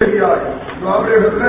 துவாபரேகத்துல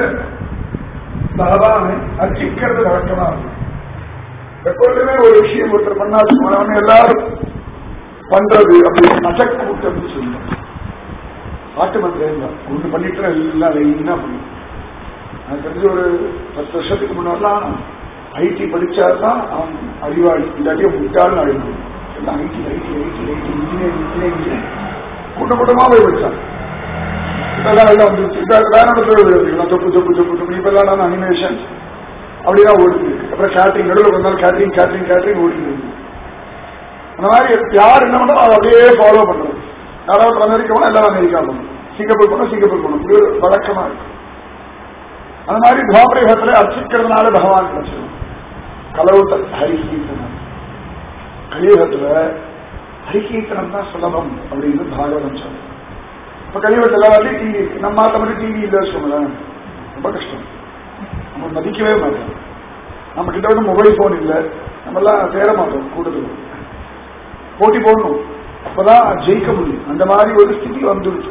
பகவானை அர்ச்சிக்கிறது வழக்கமா இருக்கும் எப்பொழுதுமே ஒரு விஷயம் ஒருத்தர் பண்ணாது போனவன எல்லாரும் பண்றது அப்படி நசக்கூட்டம் சொல்லுவோம் ஆட்டு மந்திரம் ஒண்ணு பண்ணிட்டு எல்லாம் லைனா பண்ணும் எனக்கு தெரிஞ்ச ஒரு பத்து வருஷத்துக்கு முன்னாடிலாம் ஐடி படிச்சாதான் அவன் அறிவாளி இல்லாட்டியே முட்டாள்னு அழிவு எல்லாம் IT IT IT IT engineer engineer engineer கூட்ட கூட்டமா போய் படிச்சான் இப்பெல்லாம் எல்லாம் வந்துருச்சு இப்ப வேற இடத்துல சொப்பு சொப்பு சொப்பு சொப்பு இப்பெல்லாம் நான் அனிமேஷன் அப்படிதான் ஓடிட்டு இருக்கு அப்புறம் கேட்டரிங் நடுவில் கொஞ்ச நாள் கேட்டரிங் கேட்டரிங் கேட்டரிங் ஓடிட்டு இருக்கு அந்த மாதிரி யார் என்ன பண்ணோ அதை அப்படியே ஃபாலோ பண்றது யாராவது அமெரிக்கா போனா எல்லாரும் அமெரிக்கா போகணும் சிங்கப்பூர் போனா சிங்கப்பூர் போகணும் இப்படி ஒரு வழக்கமா இருக்கு அந்த மாதிரி துவாபரேகத்துல அர்ச்சிக்கிறதுனால பகவான் கிடைச்சிடும் கலவுத்த ஹரிகீர்த்தனம் கலியுகத்துல ஹரிகீர்த்தனம் தான் சுலபம் அப்படின்னு பாகவதம் சொல்லுவோம் இப்ப கலியுகத்துல எல்லாத்தையும் டிவி இருக்கு நம்ம மாத்த மாதிரி டிவி இல்ல வச்சுக்கோங்களேன் ரொம்ப கஷ்டம் நம்ம மதிக்கவே மாட்டோம் நம்ம கிட்ட வந்து மொபைல் போன் இல்ல நம்ம எல்லாம் சேர மாட்டோம் கூட்டத்தில் போட்டி போடணும் அப்பதான் ஜெயிக்க முடியும் அந்த மாதிரி ஒரு ஸ்திதி வந்துருச்சு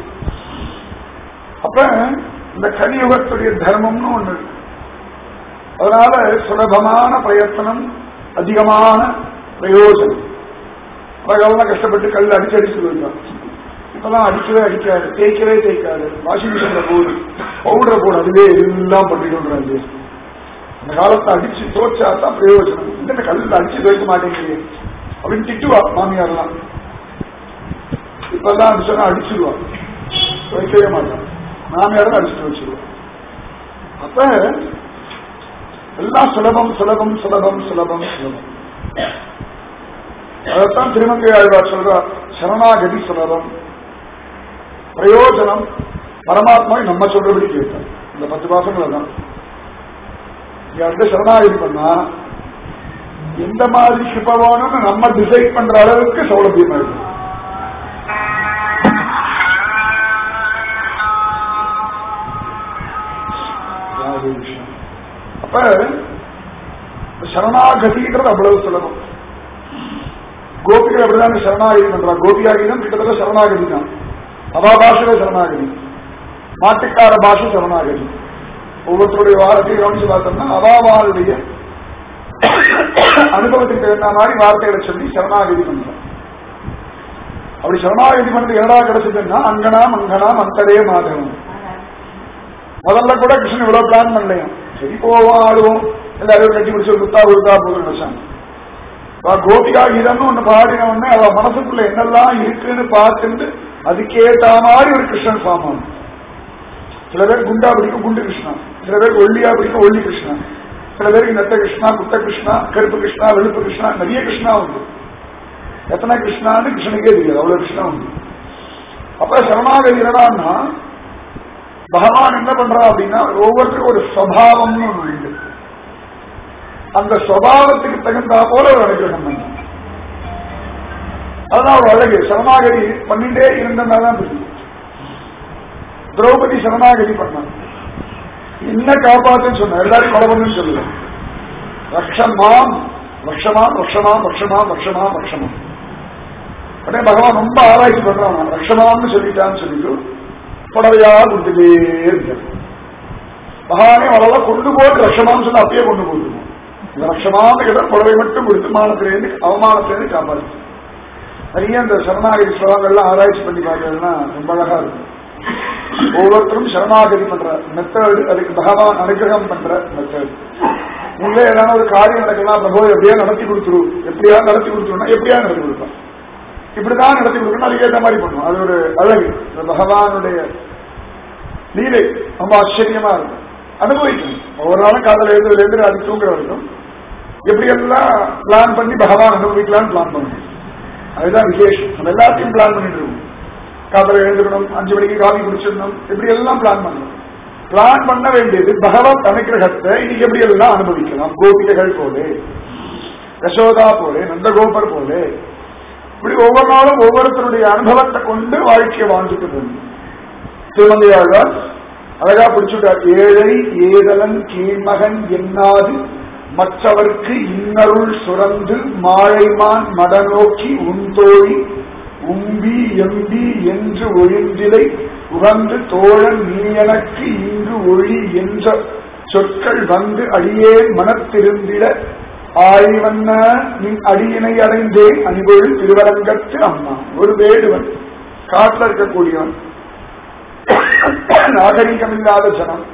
அப்ப இந்த கலியுகத்துடைய தர்மம்னு ஒண்ணு இருக்கு அதனால சுலபமான பிரயத்தனம் அதிகமான பிரயோஜனம் அவர்களெல்லாம் கஷ்டப்பட்டு கல் அடிச்சு அடிச்சு வருவாங்க இப்பெல்லாம் அடிக்கவே அடிக்காது தேய்க்கவே தேய்க்காது வாஷிங் மிஷின்ல போடு பவுடரை போடு அதுவே எல்லாம் பண்ணிடுன்றாங்க அந்த காலத்தை அடிச்சு தோச்சா தான் பிரயோஜனம் இந்த கல்லில் அடிச்சு துவைக்க மாட்டேங்கிறீங்க அப்படின்னு திட்டுவா மாமியார்லாம் இப்பெல்லாம் அடிச்சா அடிச்சிருவா துவைக்கவே மாட்டான் மாமியாரும் அடிச்சுட்டு வச்சிருவா அப்ப எல்லாம் சுலபம் சுலபம் சுலபம் சுலபம் சுலபம் அதைத்தான் திருமங்கை ஆழ்வார் சொல்றார் சரணாகதி சுலபம் பிரயோஜனம் பரமாத்மா நம்ம சொல்றபடி கேட்பார் இந்த பத்து மாசங்கள் தான் யார்கிட்ட சரணாகதி பண்ணா எந்த மாதிரி கிருப்பவானு நம்ம டிசைட் பண்ற அளவுக்கு சௌலபியமா இருக்கும் அப்ப சரணாகதின்றது அவ்வளவு சுலபம் கோபிகள் அப்படிதான் சரணாகதி பண்றா கோபியாகிதம் கிட்டத்தட்ட சரணாகதி தான் அவா பாஷையில சரணாகதி மாட்டுக்கார பாஷை சரணாகதி ஒவ்வொருத்தருடைய வார்த்தையை கவனிச்சு பார்த்தோம்னா அவாவாளுடைய அனுபவத்துக்கு தகுந்த மாதிரி வார்த்தைகளை சொல்லி சரணாகதி பண்றோம் அப்படி சரணாகதி பண்ணது என்னடா கிடைச்சதுன்னா அங்கனா மங்கனா மந்தரே மாதவம் முதல்ல கூட கிருஷ்ணன் இவ்வளவு பிளான் பண்ணலையும் சரி போவோம் ஆடுவோம் எல்லாரும் கட்டி பிடிச்சு குத்தா கொடுத்தா போதும் நினைச்சாங்க கோபிகா கீதம்னு ஒண்ணு பாடின உடனே அவ மனசுக்குள்ள என்னெல்லாம் இருக்குன்னு பார்த்துட்டு அதுக்கேற்ற மாதிரி ஒரு கிருஷ்ணன் சாமான் சில பேர் குண்டா பிடிக்கும் குண்டு கிருஷ்ணா சில பேருக்கு ஒல்லியா பிடிக்கும் ஒல்லி கிருஷ்ணா சில பேருக்கு நெத்த கிருஷ்ணா குத்த கிருஷ்ணா கருப்பு கிருஷ்ணா வெளுப்பு கிருஷ்ணா நிறைய கிருஷ்ணா உண்டு எத்தனை கிருஷ்ணான்னு கிருஷ்ணனுக்கே தெரியாது அவ்வளவு கிருஷ்ணா உண்டு அப்ப சரணாகதி என்னடான்னா பகவான் என்ன பண்றா அப்படின்னா ஒவ்வொருத்தருக்கும் ஒரு சுவாவம்னு ஒண்ணு உண்டு அந்த சுவாவத்துக்கு தகுந்தா போல ஒரு அனுகிரகம் பண்ண அதுதான் ஒரு அழகு சரணாகதி பண்ணிட்டே இருந்ததான் தெரியும் திரௌபதி சரணாகதி பண்ணான் என்ன காப்பாத்துன்னு சொன்ன எல்லாரும் கொலை பண்ணுன்னு சொல்லல ரக்ஷமாம் ரக்ஷமாம் ரக்ஷமாம் ரக்ஷமாம் ரக்ஷமாம் ரக்ஷமாம் உடனே பகவான் ரொம்ப ஆராய்ச்சி பண்றான் ரக்ஷமாம்னு சொல்லிட்டான்னு சொல்லிட்டு புடவையா கொடுத்துட்டே இருக்காரு பகவானே அவளெல்லாம் கொண்டு போட்டு ரக்ஷமான்னு சொல்லி அப்பயே கொண்டு போட்டுருவோம் இந்த ரக்ஷமான கிட்ட புடவை மட்டும் கொடுத்து மானத்திலேருந்து அவமானத்திலேருந்து காப்பாற்று நிறைய இந்த சரணாகதி ஸ்லோகங்கள்லாம் ஆராய்ச்சி பண்ணி பார்க்கறதுன்னா ரொம்ப அழகா இருக்கும் ஒவ்வொருத்தரும் சரணாகதி பண்ற மெத்தடு அதுக்கு பகவான் அனுகிரகம் பண்ற மெத்தடு நீங்களே ஏதாவது ஒரு காரியம் நடக்கலாம் பிரபு எப்படியா நடத்தி கொடுத்துரு எப்படியா நடத்தி கொடுத்துருன்னா எப்படியா நடத்தி கொடுப்பான் இப்படிதான் நடத்தி கொடுக்கணும் அதுக்கு ஏற்ற மாதிரி பண்ணும் அது ஒரு அழகு இந்த பகவானுடைய லீலை ரொம்ப ஆச்சரியமா இருக்கும் அனுபவிக்கணும் ஒவ்வொரு நாளும் காதல எழுதுல இருந்து அது தூங்குற வரைக்கும் எப்படியெல்லாம் பிளான் பண்ணி பகவான் அனுபவிக்கலாம்னு பிளான் பண்ணணும் அதுதான் விசேஷம் நம்ம எல்லாத்தையும் பிளான் பண்ணிட்டு இருக்கோம் காதல எழுந்துக்கணும் அஞ்சு மணிக்கு காஃபி குடிச்சிடணும் இப்படி எல்லாம் பிளான் பண்ணணும் பிளான் பண்ண வேண்டியது பகவத் அனுகிரகத்தை இன்னைக்கு எப்படி எல்லாம் அனுபவிக்கலாம் கோபிகைகள் போலே யசோதா போலே நந்தகோபர் போலே இப்படி ஒவ்வொரு நாளும் ஒவ்வொருத்தருடைய அனுபவத்தை கொண்டு வாழ்க்கையை வாழ்ந்துட்டு வேண்டும் திருமங்கையாழ்வார் அழகா பிடிச்சுட்டார் ஏழை ஏதலன் கீழ்மகன் என்னாது மற்றவர்க்கு இன்னருள் சுரந்து மாழைமான் மடநோக்கி உந்தோழி உம்பி எம்பி என்று ஒழிந்திலை உகந்து தோழன் நீ எனக்கு இங்கு ஒளி என்ற சொற்கள் வந்து அடியே மனத்திருந்திட ஆய்வண்ண நின் அடியினை அடைந்தேன் அணிபொழு திருவரங்கத்து அம்மா ஒரு வேடுவன் காட்டில் இருக்கக்கூடியவன் நாகரிகம் இல்லாத ஜனம்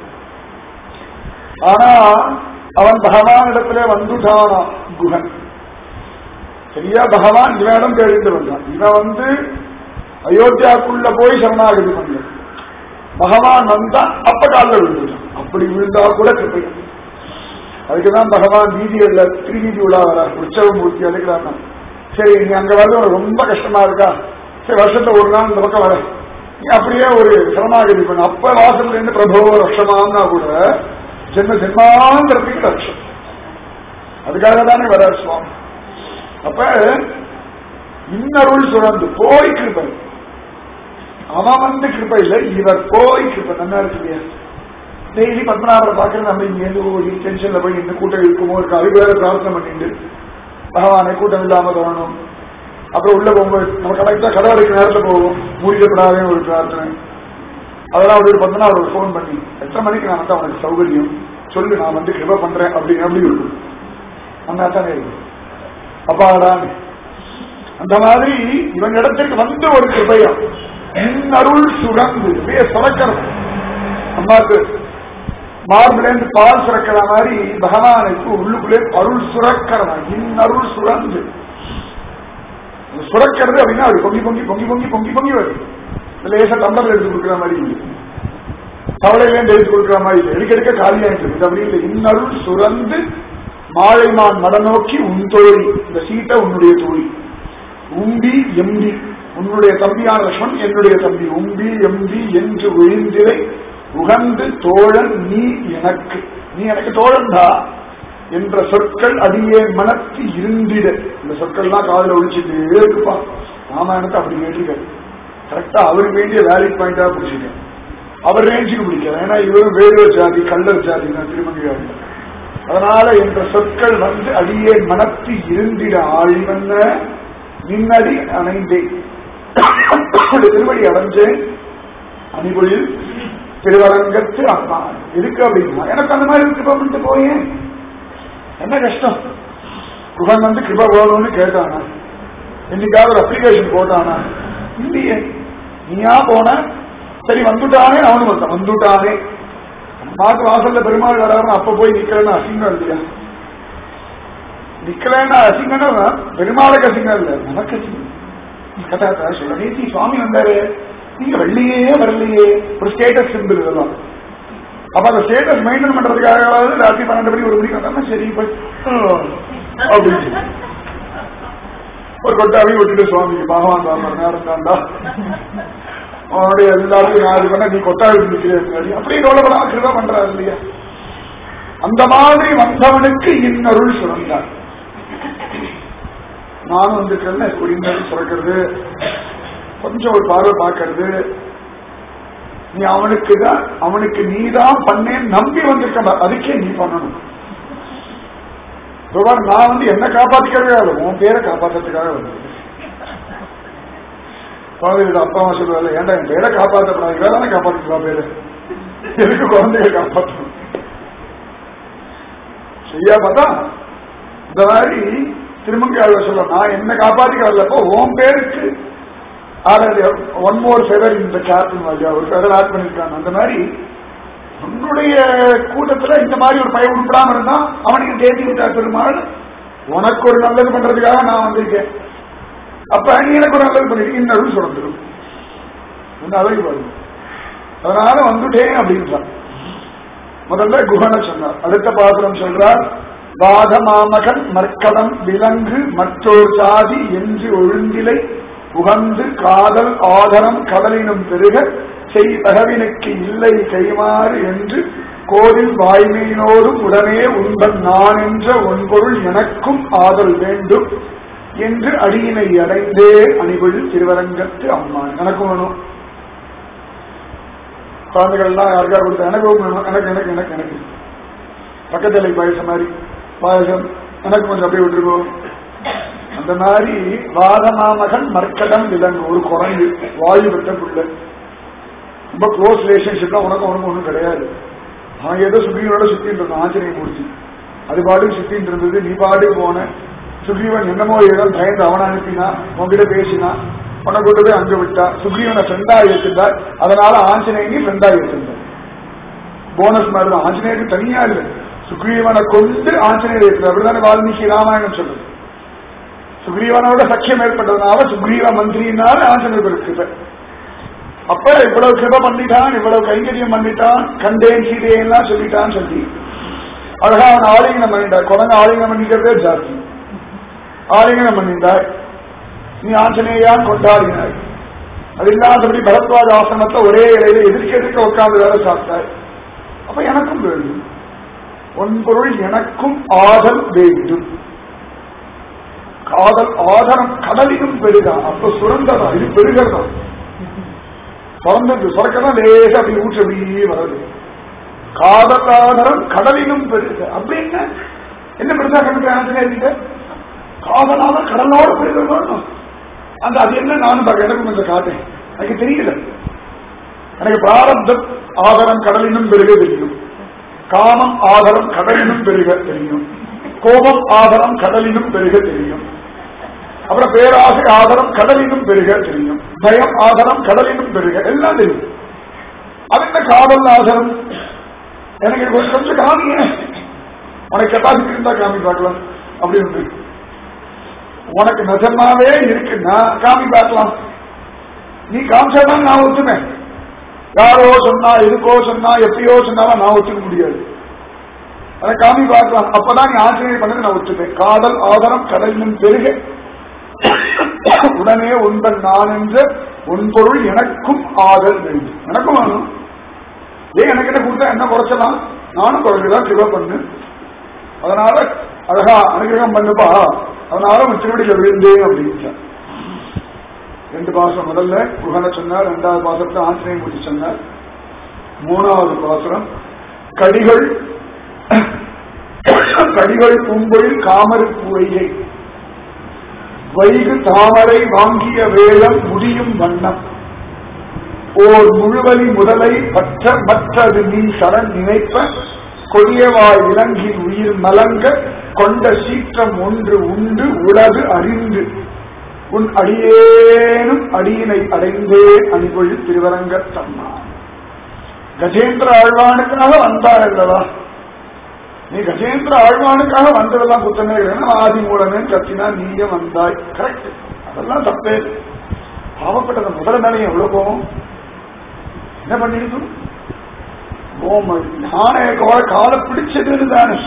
ஆனா அவன் பகவானிடத்துல வந்துட்டானா குகன் சரியா பகவான் இவனிடம் தெரிந்து வந்தான் இவன் வந்து அயோத்தியாக்குள்ள போய் சரணாகதி பண்ண பகவான் வந்தா அப்ப காலில் விழுந்துட்டான் அப்படி விழுந்தா கூட கிருப்பை அதுக்குதான் பகவான் வீதிகள்ல திருவீதி விழா வர உற்சவ மூர்த்தி அதுக்குதான் சரி நீ அங்க வந்து உனக்கு ரொம்ப கஷ்டமா இருக்கா சரி வருஷத்துல ஒரு நாள் இந்த பக்கம் வர நீ அப்படியே ஒரு சரணாகதி பண்ண அப்ப வாசல்ல இருந்து பிரபோ ரஷமான்னா கூட ஜென்ம ஜென்மாந்திரத்துக்கு லட்சம் அதுக்காக தானே வரார் சுவாமி அப்ப இன்னருள் சுரந்து போய் கிருப்பை அவன் வந்து கிருப்பை இல்லை இவர் போய் கிருப்பை நல்லா இருக்கு இல்லையா டெய்லி பத்மநாபரை பார்க்கறது நம்ம இங்க இருந்து ஓடி டென்ஷன்ல போய் இந்த கூட்டம் இருக்குமோ இருக்கு அதுக்கு வேற பிரார்த்தனை பண்ணிட்டு பகவானை கூட்டம் இல்லாம தோணும் அப்புறம் உள்ள போகும்போது நம்ம கரெக்டா கடை அடைக்கிற நேரத்துல போவோம் மூடிக்கப்படாதே ஒரு பிரார்த்தனை அதெல்லாம் ஒரு பத்மநாபர் ஃபோன் பண்ணி எத்தனை மணிக்கு நான் வந்து அவனுக்கு சௌகரியம் சொல்லு நான் வந்து கிருப பண்றேன் அப்படி அப்படி இருக்கும் அந்த தானே இருக்கும் அப்பாடான் அந்த மாதிரி இவன் இடத்திற்கு வந்து ஒரு கிருபையம் அருள் சுரந்து அப்படியே சுரக்கிறது அம்மாக்கு மார்பிலேந்து பால் சுரக்கிற மாதிரி பகவானுக்கு உள்ளுக்குள்ளே அருள் சுரக்கிறதா இன்னருள் சுரந்து சுரக்கிறது அப்படின்னா அது பொங்கி பொங்கி பொங்கி பொங்கி பொங்கி பொங்கி வருது லேசா டம்பர்ல எடுத்து கொடுக்குற மாதிரி இல்லை தவளையிலேருந்து எடுத்து கொடுக்குற மாதிரி இல்லை எடுக்க எடுக்க காலியாயிட்டு இருக்கு அப்படி இல்லை இன்னருள் சுரந்து மாழைமான் மடநோக்கி உன் தோழி இந்த சீட்டை உன்னுடைய தோழி உம்பி எம்பி உன்னுடைய தம்பியான லட்சுமணன் என்னுடைய தம்பி உம்பி எம்பி என்று ஒழிந்திரை உகந்து தோழன் நீ எனக்கு நீ எனக்கு தோழன் தான் என்ற சொற்கள் அடியே மனத்து இருந்திட இந்த சொற்கள்லாம் காதல ஒழிச்சுட்டு இருக்குப்பா ராமாயணத்தை அப்படி கேட்டிருக்காரு கரெக்டா அவருக்கு வேண்டிய வேலிட் பாயிண்டா பிடிச்சிட்டேன் அவர் ரேஞ்சுக்கு பிடிக்கல ஏன்னா இவரும் வேறு ஜாதி கல்லர் ஜாதி தான் திருமணி அதனால என்ற சொற்கள் வந்து அடியே மனத்து இருந்திட ஆழிவந்த நின்னடி அணைந்தேன் திருவடி அடைஞ்சேன் அணிபொழில் திருவரங்கத்து அம்மா இருக்கு அப்படின்னா எனக்கு அந்த மாதிரி கிருப பண்ணிட்டு போயேன் என்ன கஷ்டம் குகன் வந்து கிருப போகணும்னு கேட்டானா இன்னைக்காவது ஒரு அப்ளிகேஷன் போட்டானா இல்லையே நீயா போன சரி வந்துட்டானே அவனு வந்தான் வந்துட்டானே மாட்டு வாசல்ல பெருமாள் வராம அப்ப போய் நிக்கிறேன்னு அசிங்கம் இல்லையா நிக்கலன்னா அசிங்கம்னா பெருமாளுக்கு அசிங்கம் இல்ல நமக்கு அசிங்கம் கதா சொல்ல நேத்தி சுவாமி வந்தாரு நீங்க வெள்ளியே வரலையே ஒரு ஸ்டேட்டஸ் சிம்பிள் இதெல்லாம் அப்ப அந்த ஸ்டேட்டஸ் மெயின்டைன் பண்றதுக்காக ராத்திரி பன்னெண்டு மணி ஒரு மணிக்கு வந்தா சரி போய் அப்படின்னு ஒரு கொட்டாவி விட்டுட்டு சுவாமி பகவான் தான் நேரம் தாண்டா அவனுடைய எல்லாருக்கும் நான் இது பண்ண நீ கொட்டாவி நிற்கிறேன் அப்படியே கவலைப்படாம கிருபா பண்றாரு இல்லையா அந்த மாதிரி வந்தவனுக்கு இன்னருள் சுரந்தார் நானும் வந்துருக்கேன் குடிநீர் சுரக்கிறது கொஞ்சம் ஒரு பார்வை பார்க்கறது நீ அவனுக்கு தான் அவனுக்கு நீ தான் பண்ணேன்னு நம்பி வந்திருக்க அதுக்கே நீ பண்ணணும் நான் வந்து என்ன காப்பாத்திக்கிறதுக்காக இல்லை உன் பேரை காப்பாத்துறதுக்காக வந்தது குழந்தைகிட்ட அப்பா அம்மா சொல்லுவாங்க ஏன்டா என் பேரை காப்பாற்றப்படாது வேற தானே காப்பாற்றிக்கலாம் பேரு எதுக்கு குழந்தைய காப்பாற்றணும் சரியா பார்த்தா இந்த மாதிரி திருமங்கையாளர் சொல்ல நான் என்ன காப்பாத்திக்க வரலப்போ உன் பேருக்கு ஒன் மோர் ஃபெதர் இந்த கேப்டன் மாதிரியா ஒரு ஃபெதர் ஆட் பண்ணிருக்காங்க அந்த மாதிரி உன்னுடைய கூட்டத்துல இந்த மாதிரி ஒரு பையன் உட்படாம இருந்தா அவனுக்கு தேதி விட்டார் பெருமாள் உனக்கு ஒரு நல்லது பண்றதுக்காக நான் வந்திருக்கேன் அப்ப நீ எனக்கு ஒரு நல்லது பண்ணிருக்க இன்னொரு சொல்லிடும் அழகு பாருங்க அதனால வந்துட்டேன் அப்படின்றான் முதல்ல குகனை சொன்னார் அடுத்த பாத்திரம் சொல்றார் வாத மாமகன் மற்கடம் விலங்கு மற்றோர் சாதி என்று ஒழுங்கிலை உகந்து காதல் ஆதரம் கடலினும் பெருக செய் தகவினுக்கு இல்லை கைமாறு என்று கோவில் வாய்மையினோடும் உடனே உண்பன் நான் என்ற ஒன்பொருள் எனக்கும் ஆதல் வேண்டும் என்று அடியினை அடைந்தே அணிபொழு திருவரங்கத்து அம்மா எனக்கும் வேணும் குழந்தைகள்லாம் யாருக்கா கொடுத்தா எனக்கு வேணும் எனக்கு எனக்கு எனக்கு எனக்கு பக்கத்தலை பாயசம் மாதிரி பாயசம் எனக்கு கொஞ்சம் அப்படியே விட்டுருக்கோம் அந்த மாதிரி வாதமாமகன் மர்க்கடம் விலங்கு ஒரு குரங்கு வாயு விட்ட புள்ள ரொம்ப க்ளோஸ் ரிலேஷன்ஷிப்லாம் உனக்கும் உனக்கு ஒன்றும் கிடையாது அவன் ஏதோ சுக்ரீவனோட சுத்திட்டு இருந்தான் ஆஞ்சநேய மூர்த்தி அது பாட்டுக்கு சுத்திட்டு இருந்தது நீ பாட்டுக்கு போன சுக்ரீவன் என்னமோ ஏதோ பயந்து அவனை அனுப்பினா உன்கிட்ட பேசினா உன்னை கொண்டு போய் அங்க விட்டா சுக்ரீவனை ஃப்ரெண்டா ஏற்றிருந்தார் அதனால ஆஞ்சநேயனி ஃப்ரெண்டா ஏற்றிருந்தார் போனஸ் மாதிரி தான் ஆஞ்சநேயருக்கு தனியா இல்லை சுக்ரீவனை கொண்டு ஆஞ்சநேயர் ஏற்றினார் அப்படிதானே வால்மீகி ராமாயணம் சொல்லுது சுக்ரீவனோட சக்கியம் ஏற்பட்டதுனால சுக்ரீவ மந்திரினால ஆஞ்சநேயர் கிருப அப்ப இவ்வளவு கிருப பண்ணிட்டான் இவ்வளவு கைங்கரியம் பண்ணிட்டான் கண்டேன் சீதையெல்லாம் சொல்லிட்டான் சொல்லி அழகா அவன் ஆலிங்கனம் பண்ணிட்டார் குழந்தை ஆலிங்கனம் பண்ணிக்கிறதே ஜாஸ்தி ஆலிங்கனம் பண்ணிட்டார் நீ ஆஞ்சநேயான் கொண்டாடினாய் அது இல்லாதபடி பரத்வாஜ ஆசிரமத்தை ஒரே இலையில எதிர்க்க எதிர்க்க உட்கார்ந்து வேலை சாப்பிட்டார் அப்ப எனக்கும் வேண்டும் உன் பொருள் எனக்கும் ஆதல் வேண்டும் காதல் ஆதரம் கடலிலும் பெருகா அப்ப சுரந்ததா இது பெருகிறதா சுரந்தது சுரக்கதான் லேசா அப்படி ஊற்று அப்படியே வருது காதல் ஆதரம் கடலிலும் பெருக அப்படின்னு என்ன பெருசா கணக்கு ஆஞ்சநேயர்கிட்ட காதலான கடலோட பெருகிறதா அந்த அது என்ன நானும் பார்க்க எனக்கு கொஞ்சம் காட்டேன் எனக்கு தெரியல எனக்கு பிராரப்த ஆதரம் கடலினும் பெருக தெரியும் காமம் ஆதரம் கடலினும் பெருக தெரியும் கோபம் ஆதரம் கடலினும் பெருக தெரியும் அப்புறம் பேராசை ஆதரம் கடலினும் பெருக தெரியும் பயம் ஆதரம் கடலினும் பெருக எல்லாம் தெரியும் அது என்ன காதல் ஆதரம் எனக்கு கொஞ்சம் கொஞ்சம் காமிங்க உனக்கு கெப்பாசிட்டி இருந்தா காமி பார்க்கலாம் அப்படின்னு உனக்கு நிஜமாவே இருக்குன்னா காமி பார்க்கலாம் நீ காமிச்சாதான் நான் ஒத்துமேன் யாரோ சொன்னா எதுக்கோ சொன்னா எப்பயோ சொன்னாலும் நான் ஒத்துக்க முடியாது அதை காமி பார்க்கலாம் அப்பதான் நீ ஆச்சரியம் பண்ணது நான் ஒத்துப்பேன் காதல் ஆதரம் கடலினும் பெருக உடனே உண்பன் நான் என்ற உன் பொருள் எனக்கும் ஆதல் வேண்டும் எனக்கும் வேணும் ஏன் எனக்கு என்ன கொடுத்தா என்ன குறைச்சலாம் நானும் குறைஞ்சுதான் சிவ பண்ணு அதனால அழகா அனுகிரகம் பண்ணுப்பா அதனால உன் திருவடியில விழுந்தேன் அப்படின்னு ரெண்டு பாசம் முதல்ல குகனை சொன்னார் ரெண்டாவது பாசத்தை ஆஞ்சநேயம் மூர்த்தி சொன்னார் மூணாவது பாசுரம் கடிகள் கடிகள் பூம்பொழில் காமரு பூவையை வைகு தாமரை வாங்கிய வேளம் முடியும் வண்ணம் ஓர் முழுவலி முதலை பற்ற மற்றது நீ சரண் நினைப்ப கொடியவாய் இலங்கி உயிர் மலங்க கொண்ட சீற்றம் ஒன்று உண்டு உலகு அறிந்து உன் அடியேனும் அடியினை அடைந்தே அணிபொழி திருவரங்க தன்னான் கஜேந்திர ஆழ்வானுக்காக வந்தார் அல்லவா நீ கஜேந்திர ஆழ்வானுக்காக வந்ததெல்லாம் குத்தமே கிடையாது ஆதி மூலமே கத்தினா நீயும் வந்தாய் கரெக்ட் அதெல்லாம் தப்பே பாவப்பட்டது முதல் மேலே எவ்வளவு கோபம் என்ன பண்ணிருக்கும் கோம நானே கால பிடிச்சது தானே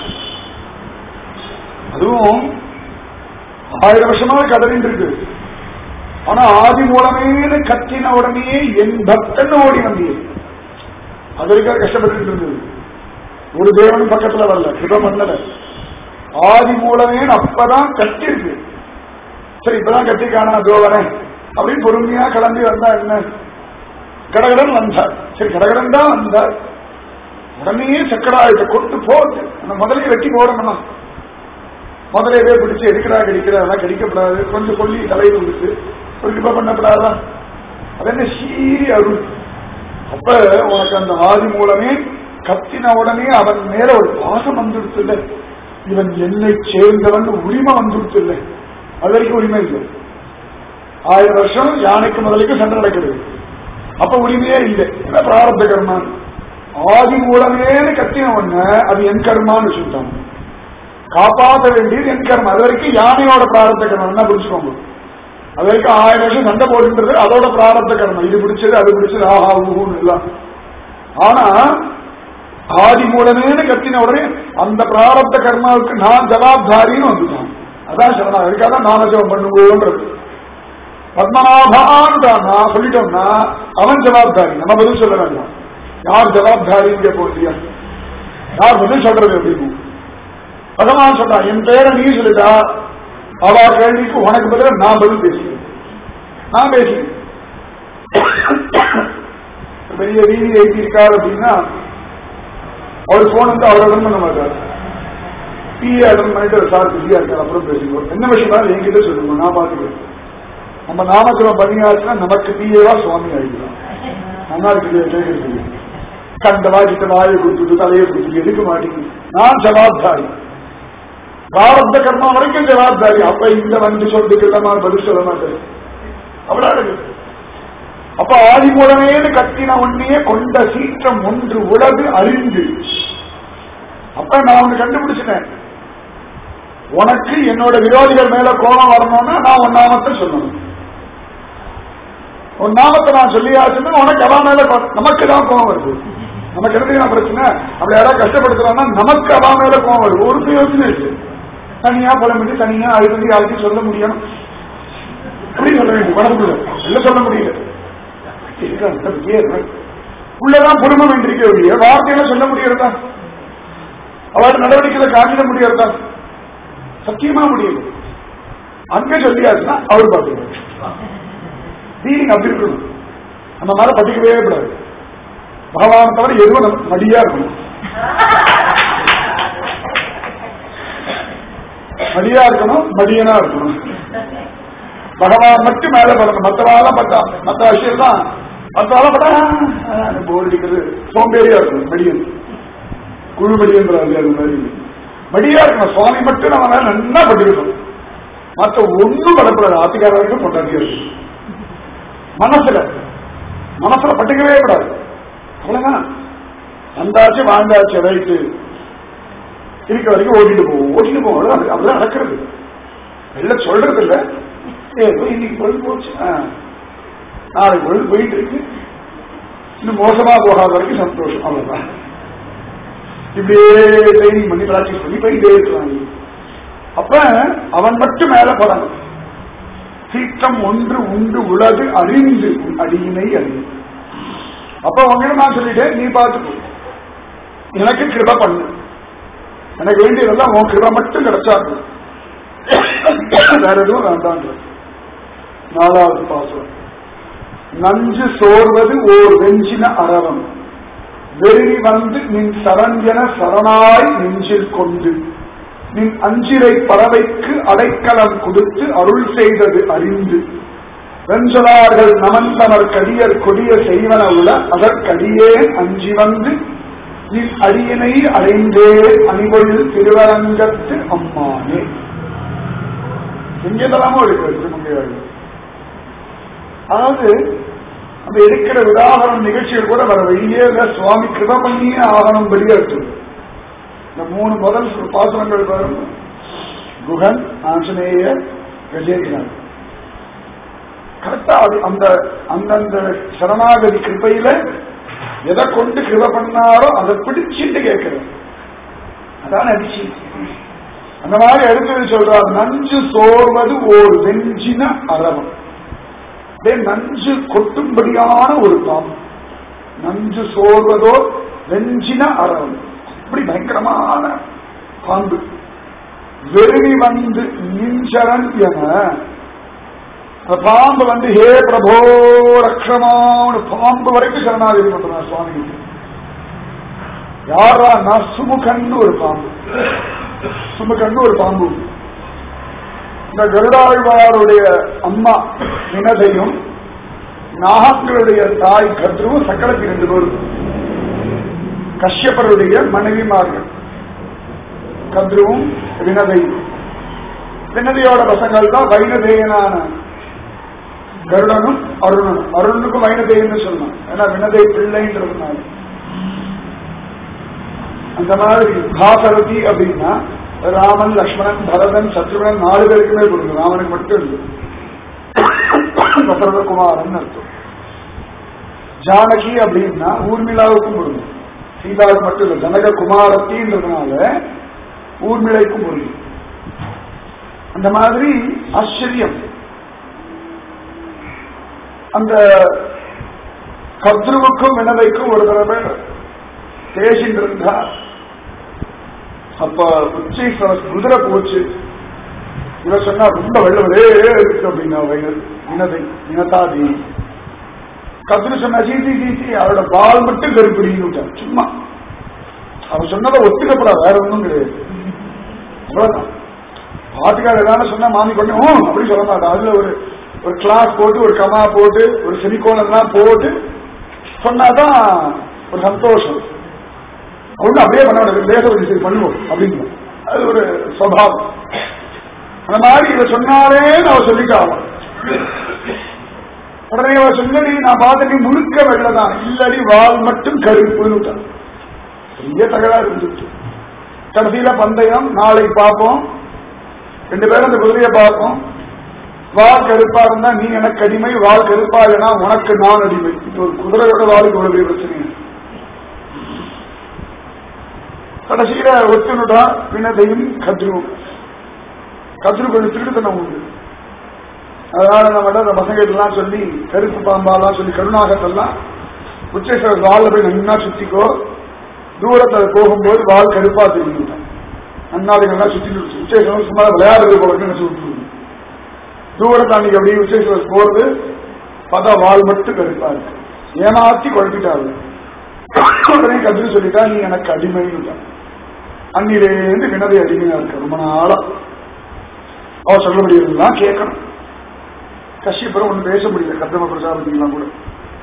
அதுவும் ஆயிரம் வருஷமாக கதறிட்டு இருக்கு ஆனா ஆதி மூலமேனு கத்தின உடனே என் பக்தன் ஓடி வந்தீர் அது வரைக்கும் கஷ்டப்பட்டு இருந்தது ஒரு தேவன் பக்கத்துல வரல கிருப பண்ணல ஆதி மூலமேன்னு அப்பதான் கத்திருக்கு சரி இப்பதான் கத்திக்கான அதோ வரேன் அப்படின்னு பொறுமையா கிளம்பி வந்தா என்ன கடகடன் வந்தார் சரி கடகடன் தான் வந்தார் உடனே சக்கராயத்தை கொண்டு போட்டு அந்த முதலையை வெட்டி போடணும்னா முதலையவே பிடிச்சு எடுக்கிறா கடிக்கிறா அதெல்லாம் கடிக்கப்படாது கொஞ்சம் கொல்லி தலையில் விடுத்து ஒரு கிருப்ப பண்ணப்படாதா அது என்ன சீரி அருள் அப்ப உனக்கு அந்த ஆதி மூலமே கத்தின உடனே அவன் மேல ஒரு பாசம் வந்துடுத்துல இவன் என்னை சேர்ந்தவன் உரிமை வந்துடுத்துல அது வரைக்கும் உரிமை இல்லை ஆயிரம் வருஷம் யானைக்கு முதலுக்கு சண்டை நடக்குது அப்ப உரிமையே இல்லை என்ன பிராரப்த கர்மான் ஆதி மூலமேனு கத்தின உடனே அது என் கர்மான்னு சொல்லிட்டாங்க காப்பாற்ற வேண்டியது என் கர்மம் அது வரைக்கும் யானையோட பிராரப்த கர்மம் என்ன புரிச்சுக்கோங்க அது வரைக்கும் ஆயிரம் வருஷம் சண்டை போடுன்றது அதோட பிராரப்த கர்மம் இது பிடிச்சது அது பிடிச்சது ஆஹா ஊன்னு எல்லாம் ஆனா ஆதி மூலமேனு கத்தின உடனே அந்த பிராரப்த கர்மாவுக்கு நான் ஜவாப்தாரின்னு வந்துட்டான் அதான் சரணா அதுக்காக நாமஜபம் பண்ணுவோன்றது பத்மநாபான் நான் சொல்லிட்டோம்னா அவன் ஜவாப்தாரி நம்ம பதில் சொல்ல வேண்டாம் யார் ஜவாப்தாரின்னு கேட்போம் இல்லையா யார் பதில் சொல்றது அப்படின்னு பகவான் சொல்றான் என் பேரை நீ சொல்லிட்டா அவ கேள்விக்கு உனக்கு பதில நான் பதில் பேசுகிறேன் நான் பேசுகிறேன் பெரிய வீதி எழுதி இருக்காரு அப்படின்னா அவர் போன் வந்து அவர் அட்டன் பண்ண மாட்டார் பிஏ அட்டன் பண்ணிட்டு சார் பிஸியா இருக்கார் அப்புறம் பேசுவோம் என்ன விஷயம் என்கிட்ட சொல்லுங்க நான் பாத்துக்கிறேன் நம்ம நாமக்கலம் பண்ணியாச்சுன்னா நமக்கு பிஏவா சுவாமி ஆகிக்கலாம் நல்லா இருக்குது கேட்கறது கண்ட வாய்க்கிட்ட வாயை கொடுத்துட்டு தலையை கொடுத்துட்டு எதுக்கு மாட்டேங்குது நான் ஜவாப்தாரி பிராரப்த கர்மா வரைக்கும் ஜவாப்தாரி அப்ப இந்த வந்து சொல்றதுக்கு பதில் சொல்ல மாட்டேன் அவ்வளவு அப்ப ஆதி மூலமேனு கத்தின உன்னையே கொண்ட சீற்றம் ஒன்று உலகு அறிந்து அப்ப நான் ஒண்ணு கண்டுபிடிச்சிட்டேன் உனக்கு என்னோட விரோதிகள் மேல கோபம் வரணும்னா நான் உன் நாமத்தை சொல்லணும் உன் நாமத்தை நான் சொல்லியாச்சுன்னா உனக்கு அவன் மேல கோ- நமக்கு தான் கோபம் வருது நமக்கு என்ன பிரச்சனை அப்படி யாராவது கஷ்டப்படுத்துறாங்கன்னா நமக்கு அவன் மேல கோபம் வருது ஒரு பிரயோஜனம் இருக்கு தனியா புலம்பிட்டு தனியா அழுது யாருக்கும் சொல்ல முடியும் அப்படி சொல்ல வேண்டும் மனதுக்குள்ள இல்ல சொல்ல முடியல உள்ளதான் பொறுமை வேண்டியிருக்க ஒழிய வார்த்தையில சொல்ல முடியறதா அவள் நடவடிக்கையில காட்டிட முடியறதா சத்தியமா முடியல அங்க சொல்லியாச்சுன்னா அவர் பார்த்துக்கணும் ஃபீலிங் அப்படி இருக்கணும் நம்ம மேல பட்டிக்கவே கூடாது பகவான் தவிர எதுவும் நம்ம மடியா இருக்கணும் மடியா இருக்கணும் மடியனா இருக்கணும் பகவான் மட்டும் மேல படணும் மற்றவாலாம் பட்டா மற்ற விஷயம் தான் மற்றவாலாம் பட்டா போர் அடிக்கிறது சோம்பேறியா இருக்கணும் மடியன் குழு மடியன்றாரு அது மாதிரி மடியா இருக்கணும் சுவாமி மட்டும் நம்ம மேல நல்லா பட்டிருக்கணும் மற்ற ஒண்ணும் படப்படாது ஆத்திகாரர்களும் கொண்டாடி இருக்கு மனசுல மனசுல பட்டுக்கவே கூடாது அவ்வளவுதான் வந்தாச்சு வாழ்ந்தாச்சு ரைட்டு இருக்க வரைக்கும் ஓட்டிட்டு போவோம் ஓட்டிட்டு போவோம் அவ்வளவுதான் அவ்வளவுதான் நடக்கிறது வெளில சொல்றது இல்ல ஏதோ இன்னைக்கு பொழுது போச்சு ஆ. நாளைக்கு பொழுது போயிட்டு இருக்கு இன்னும் மோசமா போகாத வரைக்கும் சந்தோஷம் அவ்வளவுதான் இப்படியே ட்ரைனிங் பண்ணி பிராக்டிஸ் பண்ணி போயிட்டே இருக்கிறாங்க அப்ப அவன் மட்டும் மேல படணும் சீற்றம் ஒன்று உண்டு உலகு அறிந்து உன் அடியினை அறிந்து அப்ப உங்ககிட்ட நான் சொல்லிட்டேன் நீ பார்த்து எனக்கு கிருப பண்ணு எனக்கு வேண்டியதெல்லாம் உன் கிருப மட்டும் கிடைச்சா போதும். வேற எதுவும் வேண்டான்ற நாலாவது பாசம் நஞ்சு சோர்வது ஓர் வெஞ்சின அரவம் வெறி வந்து நின் சரஞ்சன சரணாய் நெஞ்சில் கொண்டு நின் அஞ்சிரை பறவைக்கு அடைக்கலம் கொடுத்து அருள் செய்தது அறிந்து வெஞ்சலார்கள் நமந்தனர் கடியர் கொடிய செய்வன உள அதற்கடியே அஞ்சி வந்து நின் அடியினை அடைந்தே அணிவொழு திருவரங்கத்து அம்மானே எங்கெல்லாமோ இருக்கிறது திருமங்கையாளர் அதாவது அந்த எடுக்கிற உதாரணம் நிகழ்ச்சிகள் கூட வர வெளியே இல்ல, சுவாமி கிருப பண்ணியே ஆகணும் வெளியே இருக்குது இந்த மூணு முதல் பாசனங்கள் பாருங்க குகன் ஆஞ்சநேயர் கஜேந்திரன் கரெக்டா அது அந்த அந்தந்த சரணாகதி கிருபையில எதை கொண்டு கிருப பண்ணாரோ அதை பிடிச்சிட்டு கேட்கிறேன் அதான் அடிச்சு அந்த மாதிரி எடுத்து சொல்றார் நஞ்சு சோர்வது ஓர் வெஞ்சின அரவம் அப்படியே நஞ்சு கொட்டும்படியான ஒரு பாம்பு நஞ்சு சோர்வதோ வெஞ்சின அரவம் அப்படி பயங்கரமான பாம்பு வெறுவி வந்து நிஞ்சரன் என அந்த பாம்பு வந்து ஹே பிரபோ ரக்ஷமான பாம்பு வரைக்கும் சரணாகதி பண்றான் சுவாமி யாரா நான் சுமுகன்னு ஒரு பாம்பு சுமுகன்னு ஒரு பாம்பு இந்த கருடாழ்வாருடைய அம்மா வினதையும் நாகங்களுடைய தாய் கத்ருவும் சக்கரத்தி ரெண்டு பேரும் கஷ்யப்பருடைய மனைவிமார்கள் கத்ருவும் வினதையும் வினதையோட பசங்கள் தான் வைனதேயனான கருடனும் அருணனும் அருணுக்கும் வைனதேயன்னு சொல்லணும் ஏன்னா வினதை பிள்ளைன்றதுனால அந்த மாதிரி பாசரதி அப்படின்னா ராமன் லக்ஷ்மணன் பரதன் சத்ருகன் நாலு பேருக்குமே கொடுக்கும் ராமனுக்கு மட்டும் இல்லை தசரதகுமாரன் அர்த்தம் ஜானகி அப்படின்னா ஊர்மிளாவுக்கும் பொருந்தும் சீதாவுக்கு மட்டும் இல்லை ஜனக குமாரத்தின்றதுனால ஊர்மிளைக்கும் பொருந்தும் அந்த மாதிரி ஆச்சரியம் அந்த கத்ருவுக்கும் வினதைக்கும் ஒரு தடவை பேசிட்டு இருந்தா அப்ப உச்சி குதிரை போச்சு இவ சொன்னா ரொம்ப வெள்ளவரே இருக்கு அப்படின்னா வயல் வினதை வினதாதி கத்ரு சொன்னா சீசி சீசி அவரோட பால் மட்டும் கருப்பிடின்னு விட்டான் சும்மா அவன் சொன்னதை ஒத்துக்கப்படாது வேற ஒன்றும் கிடையாது அவ்வளவுதான் பாட்டுக்கார ஏதாவது சொன்னா மாமி கொண்டு "ஹம்" அப்படி சொல்ல மாட்டான் அதுல ஒரு ஒரு கிளாஸ் போட்டு ஒரு கமா போட்டு ஒரு செமிகோன் எல்லாம் போட்டு சொன்னாதான் ஒரு சந்தோஷம் ஒண்ணு அப்படியே பண்ண வேண்டியது தேச வழி சரி பண்ணுவோம் அப்படின்னு அது ஒரு சுவாவம் அந்த மாதிரி இவ சொன்னாலே நான் சொல்லிட்டாங்க உடனே அவ சொன்னடி நான் பார்த்த நீ முழுக்க வெள்ளதான் இல்லடி வால் மட்டும் கருப்புன்னு விட்டான். பெரிய தகராறு இருந்துச்சு கடைசியில பந்தயம் நாளைக்கு பார்ப்போம் ரெண்டு பேரும் அந்த குதிரையை பார்ப்போம் வால் கருப்பா இருந்தா நீ எனக்கு அடிமை வால் கருப்பா இல்லைனா உனக்கு நான் அடிமை இது ஒரு குதிரையோட வாளுக்கு ஒரு பெரிய பிரச்சனை கடைசியில ஒத்துனுட்டா வினதையும் கத்ருவும் கத்ரு கொஞ்சம் திருட்டுத்தனம் உண்டு அதனால நம்ம அந்த பசங்க எல்லாம் சொல்லி கருப்பு பாம்பாலாம் சொல்லி கருணாகத்தெல்லாம் உச்சேஸ்வரர் வால்ல போய் நன்னா சுத்திக்கோ தூரத்துல போகும்போது வால் கருப்பா தெரியும் நன்னாடுகள்லாம் சுத்தி உச்சேஸ்வரர் சும்மா விளையாடுறது போல நினைச்சு விட்டுருது தூரத்தை அன்னைக்கு அப்படியே உச்சேஸ்வரர் போறது பார்த்தா வால் மட்டும் கருப்பா இருக்கு ஏமாத்தி குழப்பிட்டாரு உடனே கதிரி சொல்லிட்டா நீ எனக்கு அடிமைன்னு அன்னிலேருந்து வினதை அடிமையா இருக்க ரொம்ப நாளா அவ சொல்லக்கூடியதுதான் கேட்கணும் கஷ்யபுரம் ஒண்ணு பேச முடியல கர்தம பிரஜாபதிலாம் கூட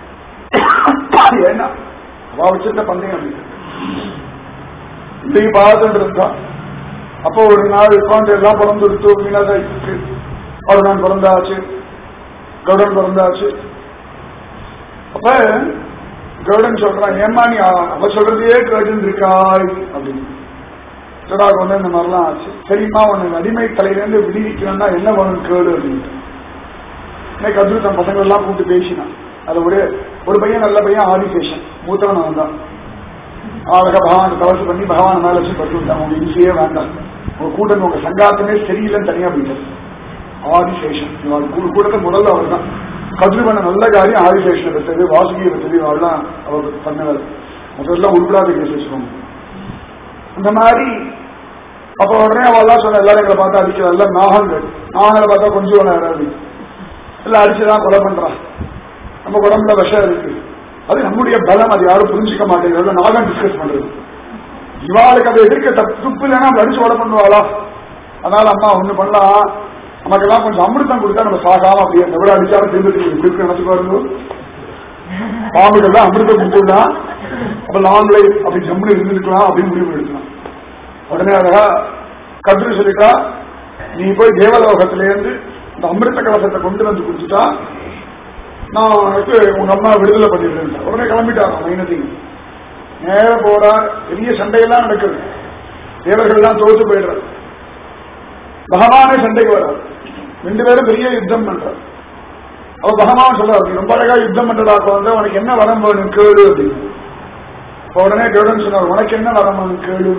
ஏன்னா அவ வச்சிருந்த பந்தயம் அப்படி இன்னைக்கு பார்த்துட்டு இருந்தா அப்போ ஒரு நாள் உட்காந்து எல்லாம் பிறந்து எடுத்து மீனாதாய்க்கு அவர் நான் பிறந்தாச்சு கவுடன் பிறந்தாச்சு அப்ப கவுடன் சொல்றான் ஏமா நீ அவ சொல்றதையே கேட்டு இருக்காய் அப்படின்னு சொடாக்கு வந்து இந்த மாதிரிலாம் ஆச்சு சரிம்மா உனக்கு அடிமை தலையிலேருந்து விடுவிக்கணும்னா என்ன பண்ணணும் கேளு அப்படின்ட்டு இன்னைக்கு அப்துல் தன் பசங்க எல்லாம் கூப்பிட்டு பேசினான் அது ஒரு ஒரு பையன் நல்ல பையன் ஆதிசேஷன் மூத்தவன் அவன் தான் அழகா பகவான் தவசு பண்ணி பகவான் மேல வச்சு பட்டு விட்டான் உங்க இன்சியே வேண்டாம் உங்க கூட்டம் உங்க சங்காத்தமே சரியில்லைன்னு தனியா போயிட்டார் ஆதிசேஷன் இவன் கூ- கூட்டத்தை முதல்ல அவர் தான் கதிரி பண்ண நல்ல காரியம் ஆதிசேஷனை பெற்றது வாசுகியை பெற்றது அவெல்லாம் அவர் பண்ணவர் முதல்ல உருப்படாத கேஸ் வச்சுக்கோங்க இந்த மாதிரி அப்ப உடனே அவெல்லாம் சொன்ன எல்லாரும் எங்களை பார்த்தா அடிக்கிற எல்லாம் நாகங்கள் நாகங்களை பார்த்தா கொஞ்சம் யாராவது இல்ல அடிச்சுதான் கொலை பண்றான் நம்ம உடம்புல விஷம் இருக்கு அது நம்முடைய பலம் அது யாரும் புரிஞ்சுக்க மாட்டேங்கிறது நாகம் டிஸ்கஸ் பண்றது இவாளுக்கு அதை எதிர்க்க தப்பு துப்பு இல்லைன்னா நம்ம அடிச்சு கொலை பண்ணுவாளா அதனால அம்மா ஒண்ணு பண்ணலாம் நமக்கெல்லாம் கொஞ்சம் அமிர்தம் கொடுத்தா நம்ம சாகாம அப்படியே எவ்வளவு அடிச்சாலும் திரும்ப திரும்ப இப்படி இருக்கு நினைச்சு பாருங்க பாம்புகள் அமிர்தம் கொடுத்துடா அப்ப லாங் லைஃப் அப்படி ஜம்முன்னு இருந்துருக்கலாம் அப்படின்னு முடிவு எடுக்கலாம் உடனே அழகா கதிரி சொல்லிட்டா நீ போய் தேவலோகத்திலேருந்து இந்த அமிர்த கலசத்தை கொண்டு வந்து குடிச்சுட்டா நான் உனக்கு உங்க அம்மா விடுதலை பண்ணிடுறேன் உடனே கிளம்பிட்டாங்க மைனதி நேர போறா பெரிய சண்டையெல்லாம் நடக்குது தேவர்கள் எல்லாம் தோத்து போயிடுறாரு பகவானே சண்டைக்கு வர்றார் ரெண்டு பேரும் பெரிய யுத்தம் பண்றார் அவ பகவான் சொல்றாரு நீ ரொம்ப அழகா யுத்தம் பண்றதாக்க வந்து உனக்கு என்ன வரம் வேணும் கேளு அப்படின்னு அப்ப உடனே கருடன் சொன்னார் உனக்கு என்ன வரம் வேணும் கேளு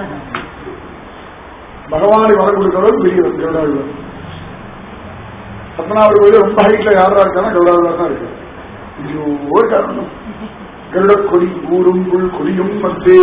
பகவானை வரம் கொடுக்கிறவர் பெரியவர் கருடாழ்வார் பத்மநாபர் கோயில் ரொம்ப ஹைட்ல யாரா இருக்காங்க கருடாழ்வார் தான் இருக்கு ஐயோ ஒரு காரணம் கருட கொடி ஊரும் புல் கொடியும் மத்தே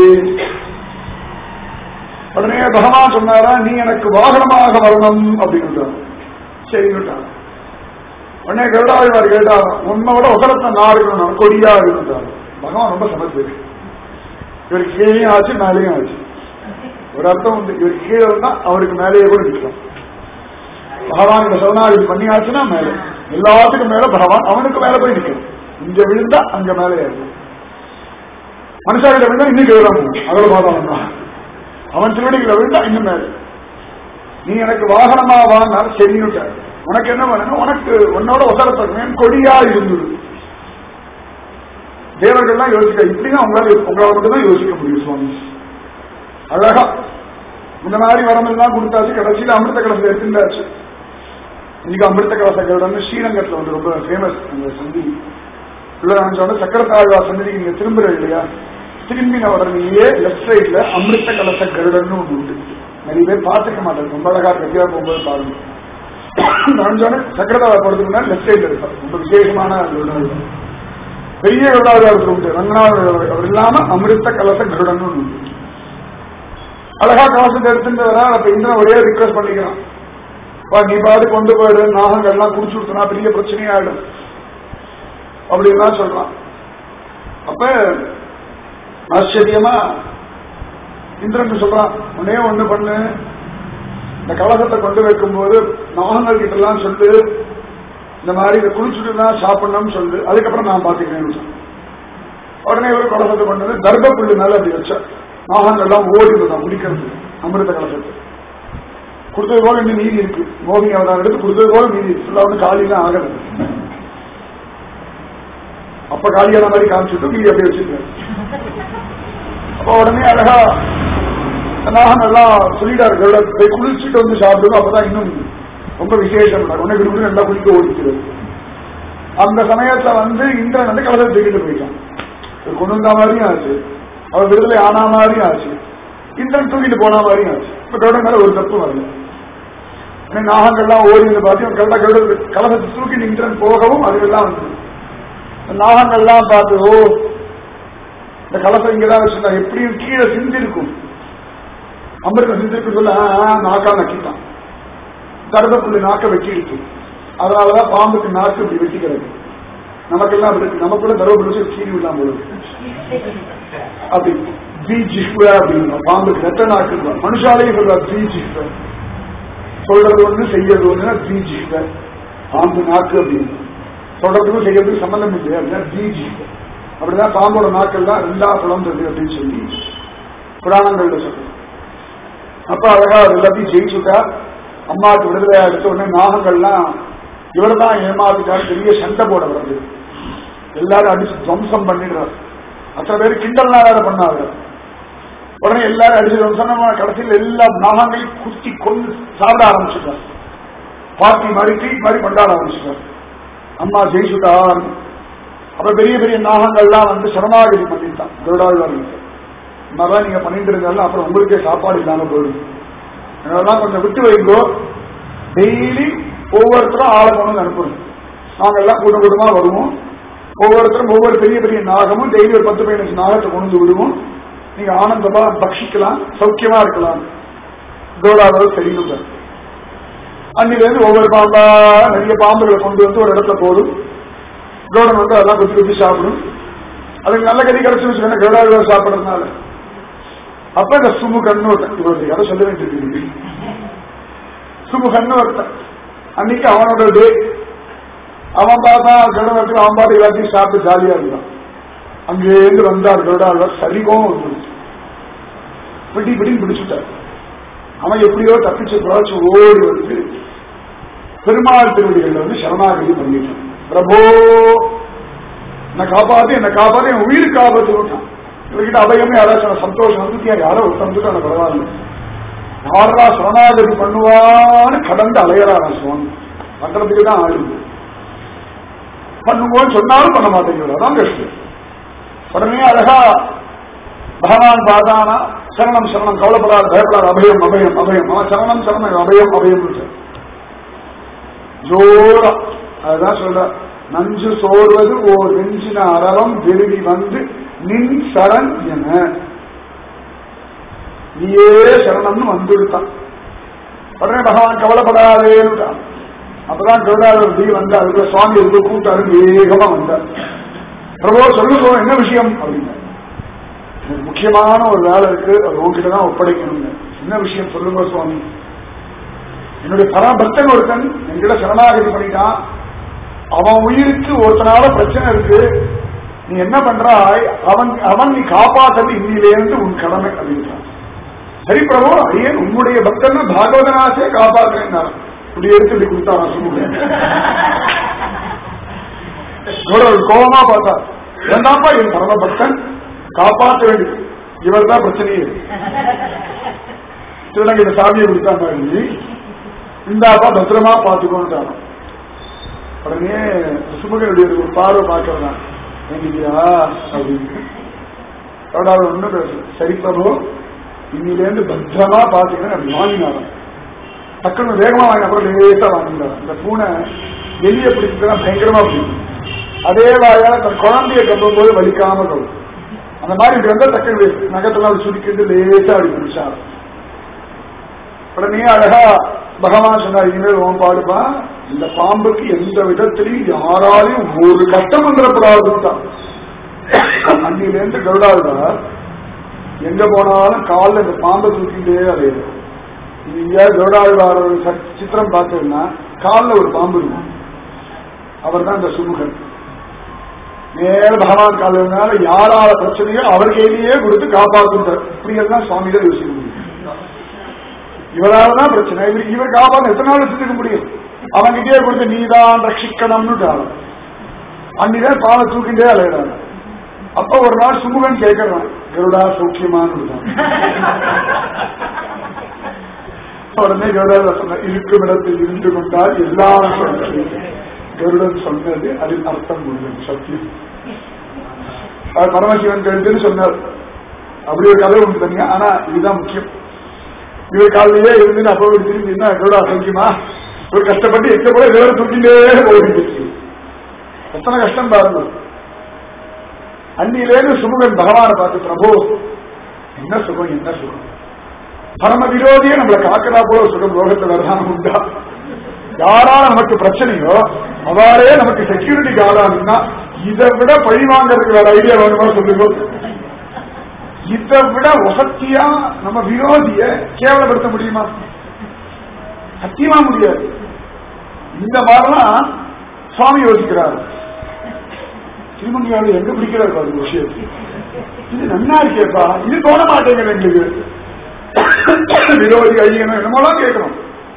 உடனே பகவான் சொன்னாரா நீ எனக்கு வாகனமாக வரணும் அப்படின்னு சரிட்டான் உடனே கருடாழ்வார் கேட்டா உன்னோட உசரத்தை நான் இருக்கணும் கொடியா இருந்தார் பகவான் ரொம்ப சமத்து இவருக்கு கீழேயும் ஆச்சு மேலேயும் ஆச்சு ஒரு அர்த்தம் உண்டு இவருக்கு கீழே இருந்தா அவருக்கு மேலேயே கூட நிற்கலாம் பகவான் இந்த சரணாகதி பண்ணியாச்சுன்னா மேல எல்லாத்துக்கும் மேல பகவான் அவனுக்கு மேல போய் நிற்கும் இங்க விழுந்தா அங்க மேலே இருக்கும் மனுஷாகிட்ட விழுந்தா இன்னும் கீழே அவ்வளவு பாதம் தான் அவன் திருவடிகளை விழுந்தா இன்னும் மேல நீ எனக்கு வாகனமா வாங்கினார் சரின்னுட்டார் உனக்கு என்ன வேணும் உனக்கு உன்னோட ஒசரப்படும் கொடியா இருந்தது தேவர்கள்லாம் யோசிக்க இப்படிதான் உங்களால உங்களால மட்டும் தான் யோசிக்க முடியும் சுவாமி அழகா இந்த மாதிரி வரமெல்லாம் கொடுத்தாச்சு கடைசியில அமிர்த கலசம் எடுத்துட்டாச்சு இன்னைக்கு அமிர்த கலசங்கள் ஸ்ரீரங்கத்துல வந்து ரொம்ப ஃபேமஸ் அந்த சந்தி சொன்ன சக்கரத்தாழ்வா சந்தி நீங்க திரும்புற இல்லையா திரும்பின உடனேயே லெஃப்ட் சைட்ல அமிர்த கலச கருடன்னு ஒன்று உண்டு நிறைய பேர் பார்த்துக்க மாட்டாங்க ரொம்ப அழகா கட்டியா போகும்போது பாருங்க நான் சொன்னேன் சக்கரத்தாழ்வா போறதுக்கு முன்னாடி லெஃப்ட் சைட்ல இருப்பார் ரொம்ப விசேஷமான கருடன் பெரிய கருடாழ்வார் உண்டு ரங்கநாதர் அவர் இல்லாம அமிர்த கலச கருடன் உண்டு அழகா கலசத்தை எடுத்துட்டு வர அப்ப இந்திரன் ஒரே ரிக்வஸ்ட் பண்ணிக்கிறான் வா நீ பாடு கொண்டு போயிடு நாகங்கள்லாம் குடிச்சு விட்டுனா பெரிய பிரச்சனையாயிடும் அப்படின்லாம் சொல்றான் அப்ப ஆச்சரியமா இந்திரன் சொல்றான் உடனே ஒண்ணு பண்ணு இந்த கலசத்தை கொண்டு வைக்கும்போது நாகங்கள் கிட்ட எல்லாம் சொல்லு இந்த மாதிரி இதை குளிச்சுட்டு தான் சாப்பிடணும்னு சொல்லு அதுக்கப்புறம் நான் பாத்துக்கிறேன் உடனே ஒரு கலசத்தை கொண்டு வந்து தர்பப்புள்ளி மேல அப்படி வச்சார் நாகங்கள்லாம் ஓடி வந்தான் குடிக்கிறது அமிர்த கலசத்தை கொடுத்தது போல இன்னும் மீதி இருக்கு மோகினி அவதாரம் எடுத்து கொடுத்தது போல மீதி இருக்கு ஃபுல்லா வந்து காலிலாம் ஆகல அப்ப காலியான மாதிரி காமிச்சுட்டு மீதி அப்படியே வச்சிருக்காரு அப்ப உடனே அழகா நாகம் எல்லாம் சொல்லிட்டாரு கருடா, போய் குளிச்சுட்டு வந்து சாப்பிடுவோம் அப்பதான் இன்னும் ரொம்ப விசேஷம் உடனே விரும்பி நல்லா குளிக்க ஓடிக்கிறது அந்த சமயத்துல வந்து இந்திரன் வந்து கலசத்தை தூக்கிட்டு போயிட்டான் இவர் கொண்டு வந்த மாதிரியும் ஆச்சு அவர் விடுதலை ஆனா மாதிரியும் ஆச்சு இந்திரன் தூக்கிட்டு போன மாதிரியும் ஆச்சு இப்ப கருடன் மேல ஒரு தப்பு வரல உடனே நாகங்கள்லாம் ஓடி வந்து பார்த்து கருட கருட கலசத்தை தூக்கிட்டு இந்திரன் போகவும் அதுக்கெல்லாம் வந்து நாகங்கள்லாம் பார்த்து ஓ இந்த கலசம் இங்கதான் வச்சிருந்தா எப்படியும் கீழே சிந்திருக்கும் அமிர்தம் சிந்திருக்கு சொல்ல ஆ, ஆ, நாக்கா நக்கிட்டான் கருதப்புள்ளி நாக்க வெட்டிடுச்சு அதனாலதான் பாம்புக்கு நாக்கு இப்படி வெட்டிக்கிறது நமக்கெல்லாம் அப்படி இருக்கு நமக்குள்ள தரவு பிடிச்சி கீழி விடாம போடுது அப்படி ஜி ஜிஹ்வ அப்படின்னா பாம்புக்கு ரெட்ட நாக்கு மனுஷாலையும் சொல்றா ஜி ஜிஹ்வ சொல்றது ஒண்ணு செய்யறது ஒண்ணுன்னா ஜி ஜிஹ்வ பாம்பு நாக்கு அப்படின்னு சொல்றதுக்கும் செய்யறதுக்கும் சம்பந்தம் இல்லை அப்படின்னா ஜி ஜிஹ்வ அப்படிதான் பாம்போட நாக்கள் தான் ரெண்டா குழந்தது அப்படின்னு சொல்லி புராணங்கள்ல சொல்றோம் அப்ப அழகா அது எல்லாத்தையும் ஜெயிச்சுட்டா அம்மாவுக்கு விடுதலையா எடுத்த உடனே நாகங்கள்லாம் இவர் தான் ஏமாத்திட்டாரு பெரிய சண்டை போட வருது எல்லாரும் அடிச்சு துவம்சம் பண்ணிடுறாரு அத்தனை பேர் கிண்டல்லாம் வேற பண்ணாரு உடனே எல்லாரும் அடிச்சு துவம்சம் பண்ண கடைசியில் எல்லா நாகங்களையும் குத்தி கொண்டு சாப்பிட ஆரம்பிச்சுட்டார் பார்ட்டி மாதிரி ட்ரீட் மாதிரி கொண்டாட ஆரம்பிச்சுட்டார் அம்மா ஜெயிச்சுட்டார் அப்ப பெரிய பெரிய நாகங்கள்லாம் வந்து சரணாகதி பண்ணிட்டான் கருடாழ்வார்கிட்ட மாதிரிலாம் நீங்க பண்ணிட்டு இருந்தாலும் அப்புறம் உங்களுக்கே சாப்பாடு இல்லாம போயிடும் அதெல்லாம் கொஞ்சம் விட்டு வைங்கோ டெய்லி ஒவ்வொருத்தரும் ஆளை கொண்டு வந்து அனுப்பணும் நாங்கெல்லாம் கூட்டம் கூட்டமா வருவோம் ஒவ்வொருத்தரும் ஒவ்வொரு பெரிய பெரிய நாகமும் டெய்லி ஒரு பத்து பதினஞ்சு நாகத்தை கொண்டு வந்து விடுவோம் நீங்க ஆனந்தமா பக்ஷிக்கலாம் சௌக்கியமா இருக்கலாம் கௌடாவது தெரியும் சார் அன்னிலிருந்து ஒவ்வொரு பாம்பா நிறைய பாம்புகளை கொண்டு வந்து ஒரு இடத்துல போடும் கௌடன் வந்து அதெல்லாம் குத்தி குத்தி சாப்பிடும் அதுக்கு நல்ல கதி கிடைச்சு வச்சுக்கோங்க கௌடாவது சாப்பிடுறதுனால அப்ப இந்த சுமுகன்னு ஒருத்தன் இவருடைய கதை சொல்ல வேண்டியிருக்கு சுமுகன்னு ஒருத்தன் அன்னைக்கு அவனோட டே அவன் பார்த்தா கருடத்தில் அவன் பாட்டு எல்லாத்தையும் சாப்பிட்டு ஜாலியா இருந்தான் அங்கேருந்து வந்தார் கருடாழ்வார் சரிகோம் வந்துருச்சு பிடி பிடின்னு பிடிச்சுட்டார் அவன் எப்படியோ தப்பிச்சு புறச்சு ஓடி வந்து பெருமாள் திருவடிகள் வந்து சரணாகதி பண்ணிட்டான் பிரபோ என்னை காப்பாத்து என்னை காப்பாத்து என் உயிர் காப்பாத்து விட்டான் இவர்கிட்ட அபயமே யாராச்சும் சந்தோஷம் வந்துட்டியா யாரோ ஒரு வந்துட்டு எனக்கு பரவாயில்ல யாரா சரணாகதி பண்ணுவான்னு கடந்து அலையறாராம் சுவாமி பண்றதுக்கு தான் ஆளுங்க பண்ணுவோம்னு சொன்னாலும் பண்ண மாட்டேங்கிறது அதான் கஷ்டம் உடனே அழகா பகவான் பார்த்தானா சரணம் சரணம் கவலைப்படாத பயப்படாத அபயம் அபயம் அபயம் அவன் சரணம் சரணம் அபயம் அபயம் ஜோரா அதுதான் சொல்ற நஞ்சு சோர்வது ஓர் வெஞ்சின அறவம் விரும்பி வந்து நின் சரண் என நீயே சரணம்னு வந்துவிட்டான் உடனே பகவான் கவலைப்படாதேன்னுட்டான் அப்பதான் கருடாளர் தீ வந்து அதுக்கு சுவாமி இருந்து கூட்டாரு வேகமா வந்தார் பிரபோ சொல்லுங்க என்ன விஷயம் அப்படின்னா எனக்கு முக்கியமான ஒரு வேலை இருக்கு அது உங்ககிட்ட தான் ஒப்படைக்கணுங்க என்ன விஷயம் சொல்லுங்க சுவாமி என்னுடைய பரபக்தன் ஒருத்தன் என்கிட்ட சரணாகதி பண்ணிட்டான் அவன் உயிருக்கு ஒருத்தனால பிரச்சனை இருக்கு நீ என்ன பண்றாய் அவன் அவன் நீ காப்பாற்றது இன்னிலேருந்து உன் கடமை அப்படின்றான் சரி பிரபு அடியேன் உன்னுடைய பக்தன் பாகவதனாசே காப்பாற்றுறேன் இப்படி எடுத்து இப்படி கொடுத்தாரா சொல்லுங்க கோபமா பார்த்தா ஏண்டாப்பா என் பரம பக்தன் காப்பாற்ற வேண்டியது இவர் தான் பிரச்சனையே திருநங்கை சாமியை கொடுத்தா மாதிரி இந்தாப்பா பத்திரமா பார்த்துக்கோன்றாங்க உடனே சுமகனுடைய ஒரு பார்வை பார்க்கறதான் எங்கயா அப்படின்னு அவடாவது ஒண்ணு பேசு சரி பிரபு இன்னிலேருந்து பத்திரமா பார்த்துக்கிறேன் அப்படி வாங்கினாராம் டக்குன்னு வேகமா வாங்கின அப்புறம் லேசா வாங்கினாராம் இந்த பூனை எலிய பிடிச்சதுன்னா பயங்கரமா பிடிக்கும் அதே வாயால தன் குழந்தைய கம்பும் போது வலிக்காம கவும் அந்த மாதிரி இப்படி வந்தா டக்குன்னு நகத்தெல்லாம் அப்படி சுருக்கிட்டு லேசா அப்படி பிடிச்சாரு உடனே அழகா பகவான் சொன்னார் இனிமேல் உன் பாடுப்பா இந்த பாம்புக்கு எந்த விதத்திலையும் யாராலையும் ஒரு கஷ்டம் வந்துடக்கூடாதுதான் அன்னிலேருந்து கருடாழ்வார் எங்க போனாலும் காலில் இந்த பாம்பை தூக்கிட்டே அலையிடும் நீங்க கருடாழ்வார் ஒரு ச- சித்திரம் பார்த்தீங்கன்னா காலில் ஒரு பாம்பு இருக்கும் அவர் தான் இந்த சுமுகன் நேர பகவான் காலனால யாரால பிரச்சனையோ அவர் கையிலேயே கொடுத்து காப்பாற்றுட்டார் இப்படியெல்லாம் சுவாமி தான் யோசிக்க முடியும் இவரால தான் பிரச்சனை இவர் இவர் காப்பாற்ற எத்தனை நாள் வச்சுக்க முடியும் அவன்கிட்டயே கொடுத்து நீதான் ரட்சிக்கணும்னு அன்னிதான் பாலை தூக்கிட்டே அலையிறாங்க அப்ப ஒரு நாள் சுமுகன் கேட்கறான் கருடா சௌக்கியமான்னு உடனே கருடா சொன்ன இருக்கும் இடத்தில் இருந்து கொண்டால் எல்லாம் சௌக்கியம் கருடன் சொன்னது அதில் அர்த்தம் முடியும் சத்தியம் அது பரமசிவன் கருத்துன்னு சொன்னார் அப்படி ஒரு கதை உண்டு தனியா ஆனா இதுதான் முக்கியம் இவர் காலையிலே இருந்து அப்போ திரும்பி என்ன கருடா சௌக்கியமா ஒரு கஷ்டப்பட்டு எங்க போய் வேற தூக்கிட்டே போயிட்டு எத்தனை கஷ்டம் பாருங்க அன்னிலேருந்து சுமுகன் பகவானை பார்த்து பிரபு என்ன சுகம் என்ன சுகம் பரம விரோதியே நம்மளை காக்கிறா போல சுகம் லோகத்துல வரதானம் உண்டா யாரால நமக்கு பிரச்சனையோ அவாரே நமக்கு செக்யூரிட்டி கார்டானா இதை விட பழி வாங்கறதுக்கு வேற ஐடியா வேணுமா சொல்லுங்க இதை விட வசத்தியா நம்ம விரோதிய கேவலப்படுத்த முடியுமா சத்தியமா முடியாது இந்த மாதிரிலாம் சுவாமி யோசிக்கிறார் திருமங்கையாளர் எங்க பிடிக்கிறார் பாரு விஷயத்துக்கு இது நன்னா இருக்கேப்பா இது தோண மாட்டேங்குது எங்களுக்கு விரோதி ஐயனும் என்னமோலாம் கேட்கணும்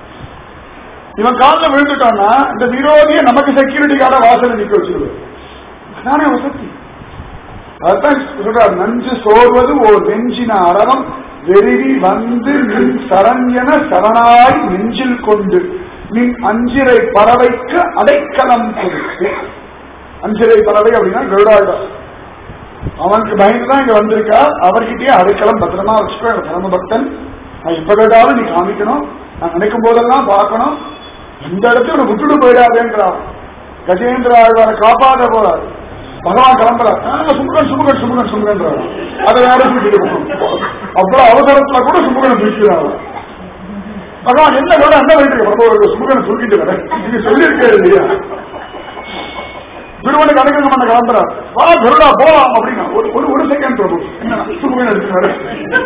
இவன் காலில் விழுந்துட்டான்னா இந்த விரோதியை நமக்கு செக்யூரிட்டி கார்ட வாசல நிக்க வச்சிருவார் அதானே வசதி அதான் சொல்றார் நஞ்சு சோர்வது ஓர் நெஞ்சின அறவம் வெறிவி வந்து நின் சரண்யன சரணாய் நெஞ்சில் கொண்டு நின் அஞ்சிரை பறவைக்கு அடைக்கலம் கொடுத்து அஞ்சிரை பறவை அப்படின்னா கருடாழ்வார் அவனுக்கு பயந்துதான் இங்க வந்திருக்கா அவர்கிட்டயே அடைக்கலம் பத்திரமா வச்சுக்கோ எனக்கு பரம பக்தன் நான் இப்ப கேட்டாலும் நீ காமிக்கணும் நான் நினைக்கும் போதெல்லாம் பார்க்கணும் எந்த இடத்துல உன்னை விட்டுட்டு போயிடாதேங்கிறான் கஜேந்திர ஆழ்வாரை காப்பாத போறார் பகவான் கிளம்புறார் ஆ, சுமுகன் சுமுகன் சுமுகன் சுமுகன்றார் அதை யாரும் தூக்கிட்டு போகணும் அவ்வளவு அவசரத்துல கூட சுமுகனை தூக்கிறாங்க பகவான் என்ன வேணும் என்ன வேண்டிய பிரபு சுமுகனை தூக்கிட்டு வரேன் நீங்க சொல்லியிருக்கேன் இல்லையா திருவனுக்கு அனுகிரகம் பண்ண கிளம்புறார் வா கருடா போலாம் அப்படின்னா ஒரு ஒரு ஒரு செகண்ட் பிரபு என்ன சுமுகன் எடுத்து வர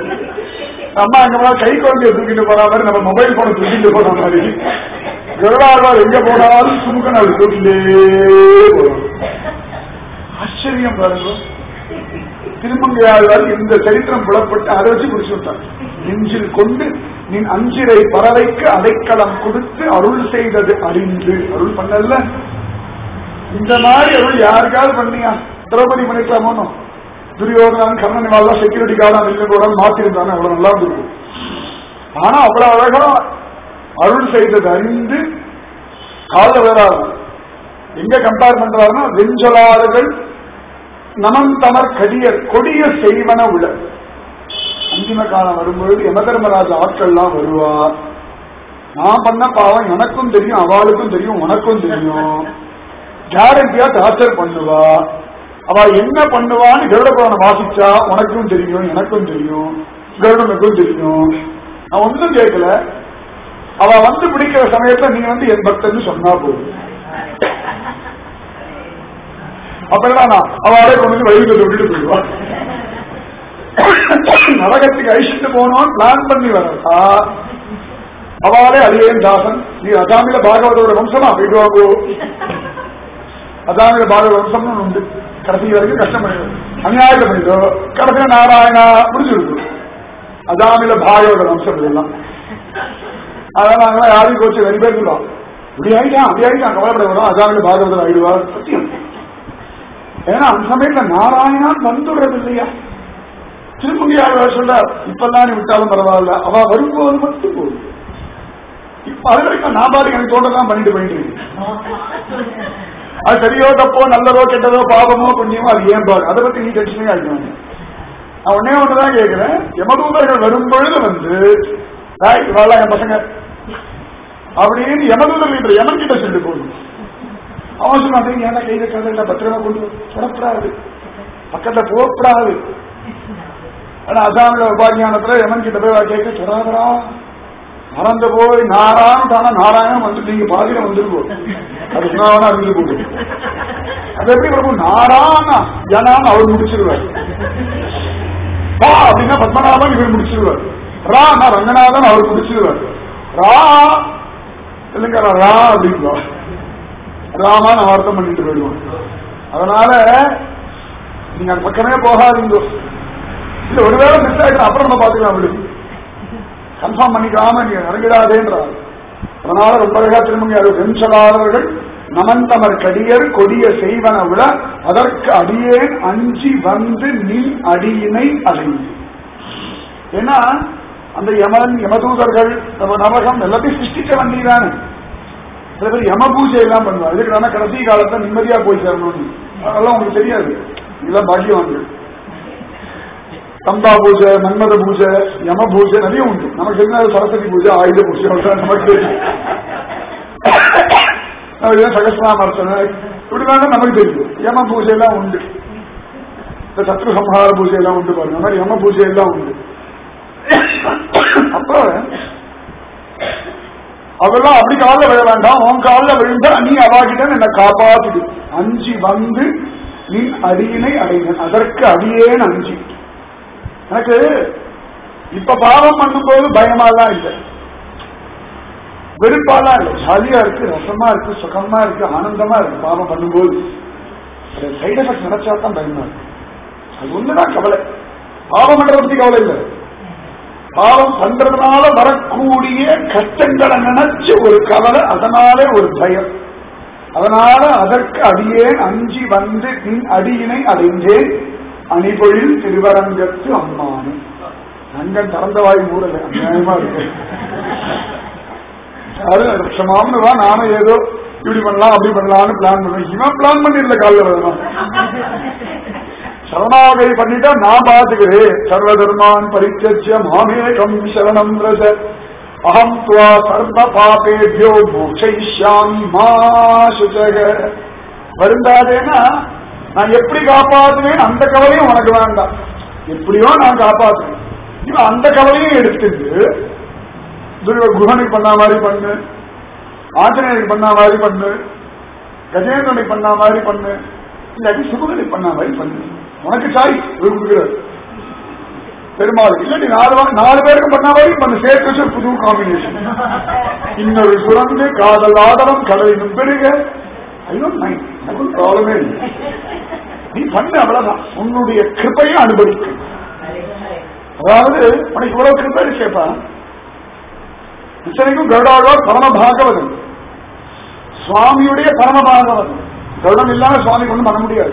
அம்மா எங்க போனா கை குழந்தைய தூக்கிட்டு போற மாதிரி நம்ம மொபைல் போன தூக்கிட்டு போற மாதிரி கருடாழ்வார் எங்க போனாலும் சுமுகன் அவர் தூக்கிட்டே போறோம் ஆச்சரியம் பாருங்க திருமங்கையாழ்வார் இந்த சரித்திரம் புலப்பட்டு அதை வச்சு குடிச்சு விட்டார் நெஞ்சில் கொண்டு நின் அஞ்சிரை பறவைக்கு அடைக்கலம் கொடுத்து அருள் செய்தது அறிந்து அருள் பண்ணல இந்த மாதிரி அருள் யாருக்காவது பண்ணியா திரௌபதி பண்ணிக்கலாமோ துரியோகனான் கர்ணன் இவாள்லாம் செக்யூரிட்டி கார்டா நின்று கூட மாத்திருந்தாங்க அவ்வளவு நல்லா இருந்திருக்கும் ஆனா அவ்வளவு அழகா அருள் செய்தது அறிந்து கால வேறாரு எங்க கம்பேர் பண்றாருன்னா வெஞ்சொலாறுகள் நமன் தமர் கடியர் கொடிய செய்வன உள்ள அந்திம காலம் வரும்பொழுது யமதர்மராஜ ஆட்கள்லாம் வருவா நான் பண்ண பாவம் எனக்கும் தெரியும் அவளுக்கும் தெரியும் உனக்கும் தெரியும் கேரண்டியா டார்ச்சர் பண்ணுவா அவ என்ன பண்ணுவான்னு கருட புராணம் வாசிச்சா உனக்கும் தெரியும் எனக்கும் தெரியும் கருடனுக்கும் தெரியும் நான் ஒன்றும் கேட்கல அவ வந்து பிடிக்கிற சமயத்துல நீ வந்து என் பக்தன்னு சொன்னா போதும் அப்பதான் நான் அவளே கொண்டு வந்து வழியில விட்டுட்டு போயிடுவா நரகத்துக்கு அழிச்சிட்டு போனோம் பிளான் பண்ணி வரா அவளே அடியேன் தாசன் நீ அதாமில பாகவதோட வம்சமா போயிட்டு வாங்கோ அதாமில பாகவத வம்சம்னு உண்டு கடைசி வரைக்கும் கஷ்டம் பண்ணிடும் அநியாயத்தை பண்ணிட்டோ கடைசியில நாராயணா முடிஞ்சிருக்கு அதாமில பாகவத வம்சம் இதெல்லாம் அதான் நாங்களாம் யாரையும் கோச்சு வெறி பேர் சொல்லுவோம் இப்படி ஆயிட்டான் அப்படி ஆயிட்டான் கவலைப்பட வேணும் அதாமில பாகவதர் ஆயிடுவா சத்தியம் ஏன்னா அந்த சமயத்துல நாராயணான் வந்துடுறது இல்லையா திருமங்கியார் சொல்றார் இப்பெல்லாம் நீ விட்டாலும் பரவாயில்ல அவ வரும்போது மட்டும் போதும் இப்ப அது வரைக்கும் நான் பாட்டுக்கு எனக்கு தோன்றதான் பண்ணிட்டு போயிட்டு இருக்கேன். அது சரியோ தப்போ நல்லதோ கெட்டதோ பாவமோ புண்ணியமோ அது ஏன் பாரு அதை பத்தி நீ டென்ஷனே ஆகிக்கணும் நான் ஒன்னே ஒண்ணுதான் கேட்கிறேன் யமதூதர்கள் வரும்பொழுது வந்து "டேய், இவாளெல்லாம் என் பசங்க அப்படின்னு யமதூதர்கள் யமன் கிட்ட சொல்லிட்டு போகணும் அவன் சொன்னான் ஏன்னா கையில கதையில பத்திரமா கொண்டு வா. தொடப்படாது பக்கத்துல போகப்படாது ஆனா அசாமில உபாத்தியானத்துல யமன் கிட்ட போய் கேட்க தொடாதரா மறந்து போய் நாராயணம் தானே நாராயணம் வந்து நீங்க பாதியில வந்துருக்கோம் அது சொன்னா இருந்து போகும் அது எப்படி பிரபு நாராயணா ஜனான்னு அவர் முடிச்சிருவார் பா அப்படின்னா பத்மநாபன் இவர் முடிச்சிருவார் ரா நான் ரங்கநாதன் அவர் முடிச்சிருவார் ரா இல்லைங்க ரா அப்படிங்களா ராமா நான் அர்த்தம் பண்ணிட்டு போயிடுவோம் அதனால நீங்க அந்த பக்கமே போகாதீங்க இல்ல ஒருவேளை மிஸ் ஆயிட்டு அப்புறம் நம்ம பாத்துக்கலாம் விடு கன்ஃபார்ம் பண்ணிக்காம நீங்க இறங்கிடாதேன்றார் அதனால ரொம்ப அழகா திரும்ப அது வெஞ்சலாளர்கள் நமந்தமர் கடியர் கொடிய செய்வன விட அதற்கு அடியேன் அஞ்சி வந்து நீ அடியினை அடைந்து ஏன்னா அந்த யமன் யமதூதர்கள் நம்ம நரகம் எல்லாத்தையும் சிருஷ்டிக்க வந்தீதானே சில பேர் யம பூஜை எல்லாம் பண்ணுவாங்க இதுக்கு நான் கடைசி காலத்துல நிம்மதியா போய் சேரணும்னு அதெல்லாம் உங்களுக்கு தெரியாது இதெல்லாம் பாக்கியவான்கள் சம்பா பூஜை மன்மத பூஜை யம பூஜை நிறைய உண்டு நமக்கு தெரிஞ்சது சரஸ்வதி பூஜை ஆயுத பூஜை அவ்வளவுதான் நமக்கு தெரியும் நம்ம சகசிராமர்த்தனை இப்படி வேணா நமக்கு தெரியும் யம பூஜை எல்லாம் உண்டு இந்த சத்ரு சம்ஹார பூஜை எல்லாம் உண்டு பாருங்க அந்த மாதிரி யம பூஜை எல்லாம் உண்டு அப்ப அதெல்லாம் அப்படி காலில் விழ வேண்டாம் உன் காலில் விழுந்தா நீ அவாகிட்ட என்னை காப்பாத்துடு அஞ்சி வந்து நீ அடியினை அடைந்தன் அதற்கு அடியேன் அஞ்சி எனக்கு இப்ப பாவம் பண்ணும்போது பயமாலாம் இல்லை வெறுப்பாலாம் இல்லை ஜாலியா இருக்கு ரசமா இருக்கு சுகமா இருக்கு ஆனந்தமா இருக்கு பாவம் பண்ணும்போது சைடு எஃபெக்ட் நினைச்சா தான் பயமா இருக்கு அது ஒண்ணுதான் கவலை பாவம் பண்றத பத்தி கவலை இல்லை பாவம் பண்றதுனால வரக்கூடிய கஷ்டங்களை நினைச்சு ஒரு கவலை அதனாலே ஒரு பயம் அதனால அதற்கு அடியேன் அஞ்சி வந்து நின் அடியினை அடைந்தேன் அணிபொழில் திருவரங்கத்து அம்மானு நங்கன் திறந்த வாய் மூடல அநியாயமா இருக்கு அது லட்சமாம்னு வா நானும் ஏதோ இப்படி பண்ணலாம் அப்படி பண்ணலாம்னு பிளான் பண்ணுவேன் இவன் பிளான் பண்ணிடல காலைல வரணும் சரணாகதி பண்ணிட்டா நான் பாத்துக்கிறேன் சர்வதர்மான் பரிச்சர்ச்சிய மாமேகம் சரணம் ரச அகம் துவா சர்வ பாபேபியோ மோக்ஷயிஷ்யாமி மா சுஜக வருந்தாதேனா நான் எப்படி காப்பாத்துவேன் அந்த கவலையும் உனக்கு வேண்டாம் எப்படியோ நான் காப்பாத்துவேன் இவன் அந்த கவலையும் எடுத்துட்டு துருவ குஹனுக்கு பண்ண மாதிரி பண்ணு ஆஞ்சநேயருக்கு பண்ண மாதிரி பண்ணு கஜேந்திரனுக்கு பண்ண மாதிரி பண்ணு இல்லாட்டி சுபகனுக்கு பண்ண மாதிரி பண்ணு உனக்கு சாய் கொடுக்கிறார் பெருமாள் இல்லாட்டி நாலு வா- நாலு பேருக்கு பண்ண மாதிரி பண்ணு சேர்த்து வச்சு புது காம்பினேஷன் இன்னொரு சுரந்து காதல் ஆடலம் கடலினும் பெருக ஐயோ நைன் எனக்கு ப்ராப்ளமே இல்லை நீ பண்ணு அவ்வளவுதான் உன்னுடைய கிருப்பையை அனுபவிக்கும் அதாவது உனக்கு இவ்வளவு கிருப்பை கேட்பா இத்தனைக்கும் கருடாழ்வார் பரம பாகவதன் சுவாமியுடைய பரம பாகவதன் கருடம் இல்லாம சுவாமி ஒண்ணும் பண்ண முடியாது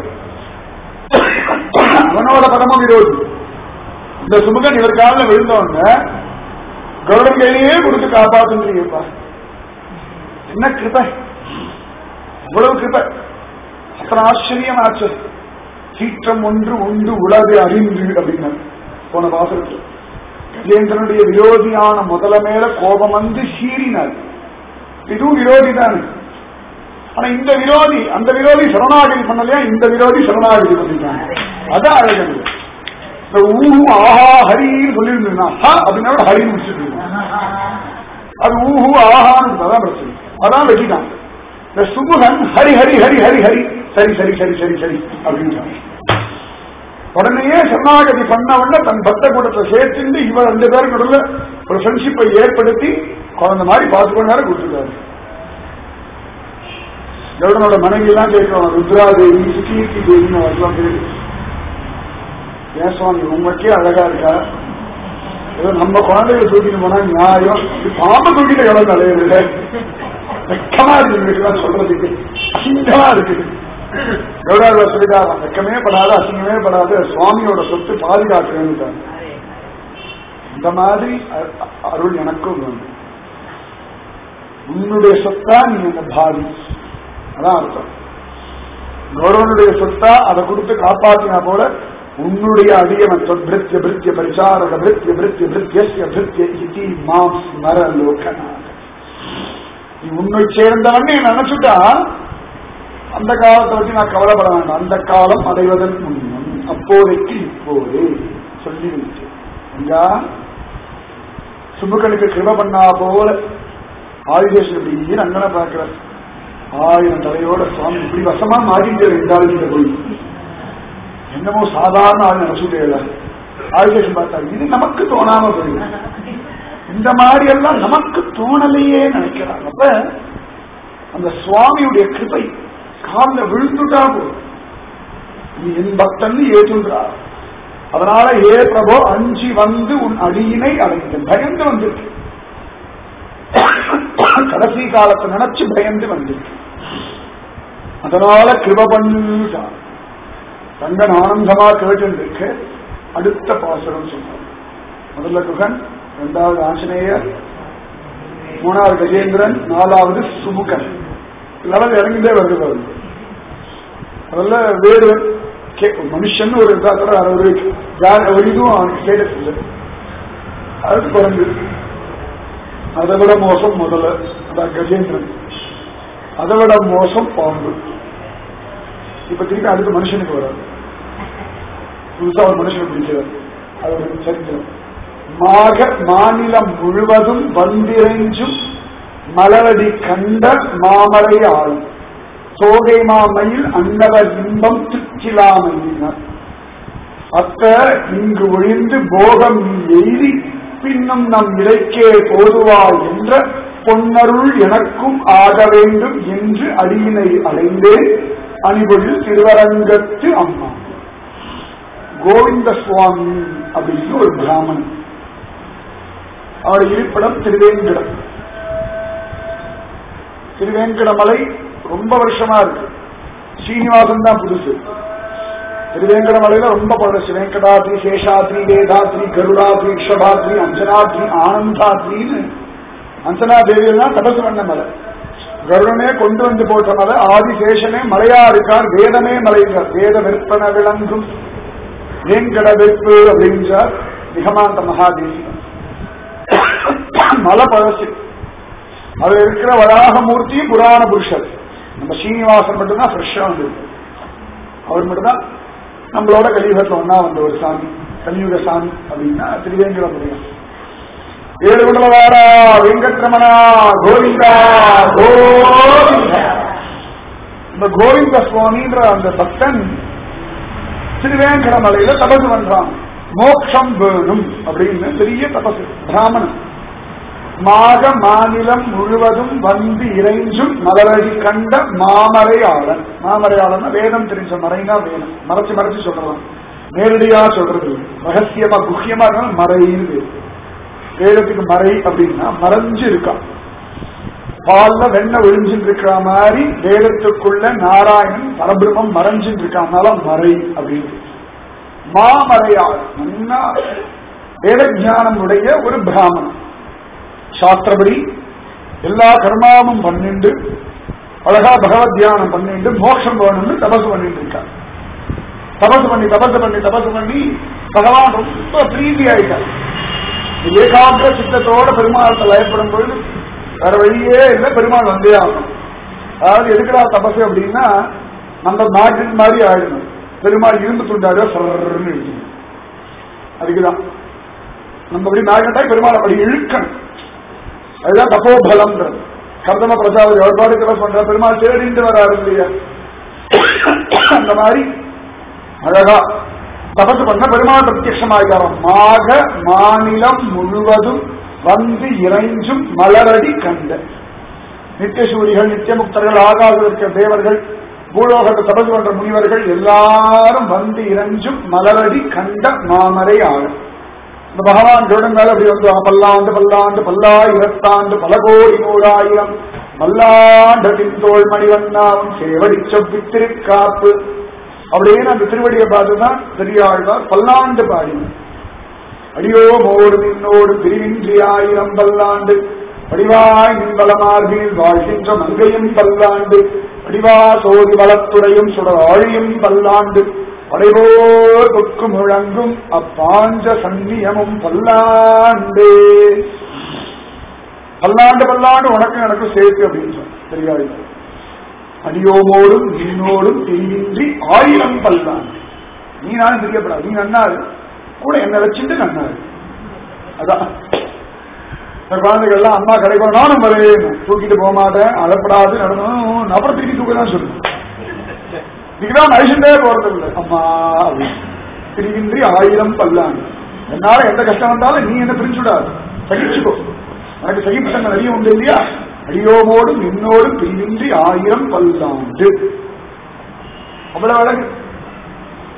அவனோட பரம விரோதி இந்த சுமுகன் இவர் காலில் விழுந்தவங்க கருடன் கையிலேயே கொடுத்து காப்பாத்துன்றீங்கப்பா என்ன கிருபை இவ்வளவு கிருபை அத்தனை ஆச்சரியம் ஆச்சு சீற்றம் ஒன்று உண்டு உலகு அறிந்து அப்படின்னா போன வாசலுக்கு கஜேந்திரனுடைய விரோதியான முதல மேல கோபம் வந்து சீறினார் இதுவும் விரோதி தானே ஆனா இந்த விரோதி அந்த விரோதி சரணாகதி பண்ணலையா இந்த விரோதி சரணாகதி பண்ணிட்டாங்க அதான் அழகு இந்த ஊஹு ஆஹா ஹரின்னு சொல்லியிருந்தா அப்படின்னா கூட ஹரின்னு முடிச்சுட்டு அது ஊஹு ஆஹான்னு அதான் பிரச்சனை அதான் வெட்டிட்டான் இந்த சுமுகன் ஹரி ஹரி ஹரி ஹரி ஹரி சரி சரி சரி சரி சரி அப்படின்றான் உடனேயே சரணாகதி பண்ணவன தன் பக்த கூட்டத்தை சேர்த்துட்டு இவர் ரெண்டு பேருக்கு நடுவில் ஒரு ஃப்ரெண்ட்ஷிப்பை ஏற்படுத்தி குழந்தை மாதிரி பார்த்து கொண்டாரு கொடுத்துருக்காரு கருடனோட மனைவி எல்லாம் கேட்கிறோம் ருத்ராதேவி சுகீர்த்தி தேவின்னு வரலாம் பேரு ஏன் சுவாமி உங்களுக்கே அழகா இருக்கா ஏதோ நம்ம குழந்தைகளை தூக்கிட்டு போனா நியாயம் இது பாம்பு தூக்கிட்டு எவ்வளவு தலையில வெக்கமா இருக்கு இவங்களுக்கெல்லாம் சொல்றதுக்கு அசிங்கமா இருக்கு கௌரவ சொல்லிட்டாராம் வெக்கமே படாது அசிங்கமே படாது சுவாமியோட சொத்து பாதுகாக்கிறேன்னு இந்த மாதிரி அ- அருள் எனக்கும் வேணும் உன்னுடைய சொத்தா நீ என்ன பாவி அதான் அர்த்தம் கௌரவனுடைய சொத்தா அதை கொடுத்து காப்பாத்தினா போல உன்னுடைய அடியவன் பிரித்திய பிரித்திய பரிசாரக பிரித்திய பிரித்திய பிரித்தியஸ்ய பிரித்திய இதி மாம் ஸ்மர லோகநாத நீ உன்னை சேர்ந்தவன் நீ நினைச்சுட்டா அந்த காலத்தை வச்சு நான் கவலைப்பட வேண்டாம் அந்த காலம் அடைவதன் முன்னம் அப்போதைக்கு இப்போது சொல்லி வைத்தேன் ஐயா சுபுக்களுக்கு கிருப பண்ணா போல ஆயுதேஷன் இப்படி அங்கன பார்க்கிற ஆயிரம் தலையோட சுவாமி இப்படி வசமா மாறிட்டு ரெண்டாவது போய் என்னமோ சாதாரண ஆள் நினைச்சுட்டே ஆயுதேஷன் பார்த்தா இது நமக்கு தோணாம போயிடும் இந்த மாதிரி எல்லாம் நமக்கு தோணலையே நினைக்கிறாங்க அப்ப அந்த சுவாமியுடைய கிருபை காலில் விழுந்துட்டா போதும் நீ என் பக்தன் ஏற்றுன்றார் அதனால ஏ பிரபோ அஞ்சி வந்து உன் அடியினை அடைந்தேன் பயந்து வந்திருக்கு கடைசி காலத்தை நினைச்சு பயந்து வந்திருக்கு அதனால கிருப பண்ணிட்டான் தங்கன் ஆனந்தமா கேட்டு அடுத்த பாசுரம் சொன்னார் முதல்ல குகன் இரண்டாவது ஆஞ்சநேயர் மூணாவது கஜேந்திரன் நாலாவது சுமுகன் லெவல் இறங்கிட்டே வருது பாருங்க அதெல்ல வேறு மனுஷன் ஒரு இதா கூட ஒரு ஒரு இதுவும் அவனுக்கு ஸ்டேட்டஸ் இல்லை அது குறைஞ்சு அதை விட மோசம் முதல்ல அதான் கஜேந்திரன் அதை விட மோசம் பாம்பு இப்ப திருப்பி அடுத்த மனுஷனுக்கு வராது புதுசா ஒரு மனுஷனை பிடிக்கிறார் அதோட சரித்திரம் மாக மாநிலம் முழுவதும் வந்திரைஞ்சும் மலரடி கண்ட மாமரை ஆளும் சோகை மாமையில் அன்னவர் இன்பம் திருச்சிலாமையினர் அத்த இங்கு ஒழிந்து போகம் எய்தி பின்னும் நம் இலைக்கே போதுவா என்ற பொன்னருள் எனக்கும் ஆக வேண்டும் என்று அடியினை அடைந்தேன் அணிபொழில் திருவரங்கத்து அம்மா கோவிந்த சுவாமி அப்படின்னு ஒரு பிராமணன் அவர் இருப்பிடம் திருவேங்கடம் திருவேங்கடமலை ரொம்ப வருஷமா இருக்கு ஸ்ரீனிவாசன் தான் புதுசு திருவேங்கடமலையில ரொம்ப பழசு வெங்கடாத்ரி சேஷாத்ரி வேதாத்ரி கருடாத்ரி ரிஷபாத்ரி அஞ்சனாத்ரி ஆனந்தாத்ரின்னு அஞ்சனா தேவியெல்லாம் தபசு பண்ண மலை கருடனே கொண்டு வந்து போட்ட மலை ஆதிசேஷனே மலையா இருக்கார் வேதமே மலைகிறார் வேத விற்பன விளங்கும் வேங்கட வெப்பு அப்படின்றார் நிகமாந்த மகாதேவி மலை பழசு அதுல இருக்கிற வராகமூர்த்தி புராண புருஷர் நம்ம ஸ்ரீனிவாசன் மட்டும்தான் ஃப்ரெஷ்ஷா வந்து அவர் மட்டும்தான் நம்மளோட கலியுகத்துல ஒன்னா வந்த ஒரு சாமி கலியுக சாமி அப்படின்னா திருவேங்கட முடியும் ஏழு குண்டலவாரா வெங்கட்ரமணா கோவிந்தா கோவிந்தா இந்த கோவிந்த சுவாமின்ற அந்த பக்தன் திருவேங்கடமலையில தபசு பண்றான் மோட்சம் வேணும் அப்படின்னு பெரிய தபசு பிராமணன் மாக மாநிலம் முழுவதும் வந்து இறைஞ்சும் மலரடி கண்ட மாமரையாளன் மாமரையாளன் வேதம் தெரிஞ்ச மறைனா வேதம் மறைச்சு மறைச்சு சொல்றதான் நேரடியா சொல்றது ரகசியமா குஹ்யமா இருந்தாலும் மறைன்னு பேரு. வேதத்துக்கு மறை அப்படின்னா மறைஞ்சு இருக்கான் பால்ல வெண்ணெய் ஒழிஞ்சுட்டு இருக்கிற மாதிரி வேதத்துக்குள்ள நாராயணன் பரபிரமம் மறைஞ்சுட்டு இருக்கானால மறை அப்படின்னு மாமறையாள் நல்லா வேத ஞானம் உடைய ஒரு பிராமணன் சாஸ்திரப்படி எல்லா கர்மாவும் பண்ணிண்டு அழகா பகவத் தியானம் பண்ணிண்டு மோட்சம் வேணும்னு தபசு பண்ணிட்டு இருக்கார் தபசு பண்ணி தபசு பண்ணி தபசு பண்ணி பகவான் ரொம்ப பிரீதி ஆயிட்டார் ஏகாகிர சித்தத்தோட பெருமாள் லயப்படும் பொழுது வேற வழியே இல்லை பெருமாள் வந்தே ஆகணும் அதாவது எதுக்குடா தபசு அப்படின்னா நம்ம நாட்டின் மாதிரி ஆயிடணும் பெருமாள் இரும்பு துண்டாட சர்ன்னு இழுக்கணும் அதுக்குதான் நம்ம அப்படி மேக்னட்டாய் பெருமாள் அப்படி இழுக்கணும் அதுதான் தப்போபலம்ன்றது கர்தம பிரஜாபதி ஒரு பாடு தபஸ் பண்ற பெருமாள் தேடிட்டு வராரு இல்லையா அந்த மாதிரி அழகா தபசு பண்ண பெருமாள் பிரத்யமாயிட்டாராம் மாக மாநிலம் முழுவதும் வந்து இறைஞ்சும் மலரடி கண்ட நித்தியசூரிகள் நித்தியமுக்தர்கள் ஆகாது இருக்கிற தேவர்கள் பூலோகத்தை தபசு பண்ற முனிவர்கள் எல்லாரும் வந்து இறைஞ்சும் மலரடி கண்ட மாமரை ஆகும் இந்த பகவான் கருடன் மேல அப்படி வந்து பல்லாண்டு பல்லாண்டு பல்லாயிரத்தாண்டு பல கோடி நூறாயிரம் பல்லாண்டத்தின் தோல் மணிவண்ணாவும் சேவடி செவ்வித்திருக்காப்பு அப்படின்னு அந்த திருவடியை பார்த்துதான் பெரியாழ்வார் பல்லாண்டு பாடினார் அடியோ மோடு நின்னோடு பிரிவின்றி ஆயிரம் பல்லாண்டு படிவாய் நின்பலமார்பில் வாழ்கின்ற மங்கையும் பல்லாண்டு படிவா சோதி வளத்துறையும் சுடர் ஆழியும் பல்லாண்டு படைவோர் தொக்கு முழங்கும் அப்பாஞ்ச சன்னியமும் பல்லாண்டு பல்லாண்டு பல்லாண்டு உனக்கு எனக்கு சேர்த்து அப்படின்னு சொன்ன தெரியாது அடியோமோடும் நின்னோடும் தெரிவின்றி ஆயிரம் பல்லாண்டு நீ நானும் தெரியப்படாது நீ நன்னாரு கூட என்ன வச்சுட்டு நன்னாரு அதான் இந்த குழந்தைகள்லாம் அம்மா கடைக்கு நானும் வரேன் தூக்கிட்டு போக மாட்டேன் அழப்படாது நடந்தோம் அப்புறம் திருப்பி தூக்க தான் சொல்லுவேன் இதுதான் மனுஷன்டே போறது இல்லை அம்மா அப்படின்னு. பிரிவின்றி ஆயிரம் பல்லாண்டு என்னால எந்த கஷ்டம் வந்தாலும் நீ என்ன பிரிஞ்சு விடாது சகிச்சுக்கோ எனக்கு சகிப்புத்தன்மை நிறைய உண்டு இல்லையா அடியோமோடும் நின்னோடும் பிரிவின்றி ஆயிரம் பல்லாண்டு அவ்வளவு அழகு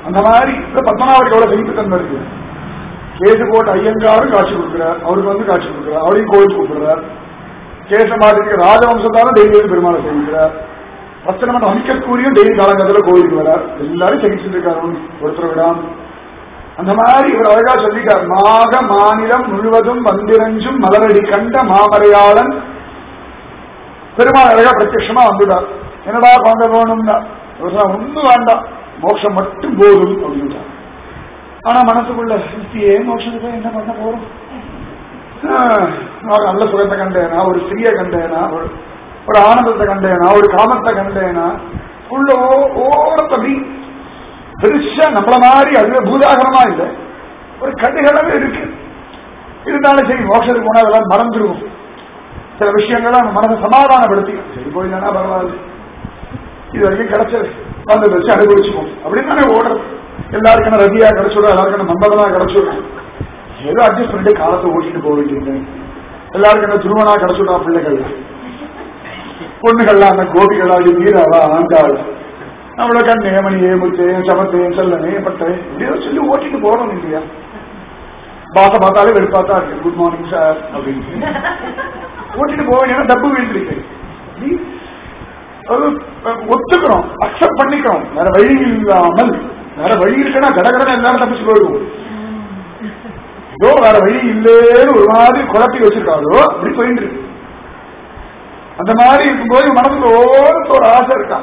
அந்த மாதிரி இப்ப பத்மநாபருக்கு எவ்வளவு சகிப்புத்தன்மை இருக்கு கேசு போட்டு ஐயங்காரும் காட்சி கொடுக்கிறார் அவருக்கு வந்து காட்சி கொடுக்கிறார் அவரையும் கோயில் கூப்பிடுறார் கேச மாதிரி ராஜவம்சத்தாலும் டெய்லி வந்து பெருமாளை சேவிக்கிறார் பத்தனமன் அமிக்கக்கூடியும் டெய்லி காலங்கத்துல கோயிலுக்கு வரார் எல்லாரும் சகிச்சுட்டு இருக்காரு ஒருத்தர் விடாம அந்த மாதிரி இவர் அழகா சொல்லிட்டார் மாக மாநிலம் முழுவதும் வந்திரஞ்சும் மலரடி கண்ட மாமரையாளன் பெருமாள் அழகா பிரத்யட்சமா வந்துட்டார் என்னடா குழந்தை வேணும்னா இவர் சொன்னார், ஒண்ணும் வேண்டாம் மோட்சம் மட்டும் போதும் அப்படின்ட்டார் ஆனா மனசுக்குள்ள இப்பயே மோட்சத்துக்கு என்ன பண்ண போறோம் ஆஹ், நான் நல்ல சுகத்தை கண்டேனா ஒரு ஸ்திரியை கண்டேனா ஒரு ஒரு ஆனந்தத்தை கண்டேனா ஒரு காமத்தை கண்டேனா உள்ள ஓ- ஓரத்தபடி பெருசா நம்மள மாதிரி அதுவே பூதாகரமா இல்லை ஒரு கடுகளவு இருக்கு இருந்தாலும் சரி மோட்சத்துக்கு போனா அதெல்லாம் மறந்துருவோம் சில விஷயங்களை நம்ம மனதை சமாதானப்படுத்தி சரி போயிடலன்னா பரவாயில்ல இது வரைக்கும் கிடைச்சது வந்து வச்சு அனுபவிச்சுப்போம் அப்படின்னு தானே ஓடுறது எல்லாருக்கும் என்ன ரதியா கிடைச்சிடும் எல்லாருக்கும் என்ன நம்பதமா கிடைச்சிடும் ஏதோ அட்ஜஸ்ட் பண்ணிட்டு காலத்தை ஓட்டிட்டு போக வேண்டியது எல்லாருக்கும் என்ன துருவனா கிடைச்சிடும் பிள்ளைகள் பொண்ணுகள்லாம் அந்த கோபிகளாடி வீராவா ஆண்டாள் நம்மள கண்ணே மணியே முத்தேன் சமத்தேன் செல்லனே பட்டேன் இப்படியோ சொல்லி ஓட்டிட்டு போறோம் இல்லையா பாச பார்த்தாலே வெறுப்பாத்தா இருக்கு குட் மார்னிங் சார் அப்படின்னு ஓட்டிட்டு போக வேண்டிய டப்பு வீழ்ந்திருக்கு நீ அது அஹ், ஒத்துக்கிறோம் அக்செப்ட் பண்ணிக்கிறோம் வேற வழி இல்லாமல் வேற வழி இருக்குன்னா கடகடனை எல்லாரும் தப்பிச்சு போயிடுவோம் ஏதோ வேற வழி இல்லேன்னு ஒரு மாதிரி குழப்பி வச்சிருக்காரோ அப்படி போயிட்டு இருக்கு அந்த மாதிரி இருக்கும்போது மனசுல ஓரத்து ஒரு ஆசை இருக்கான்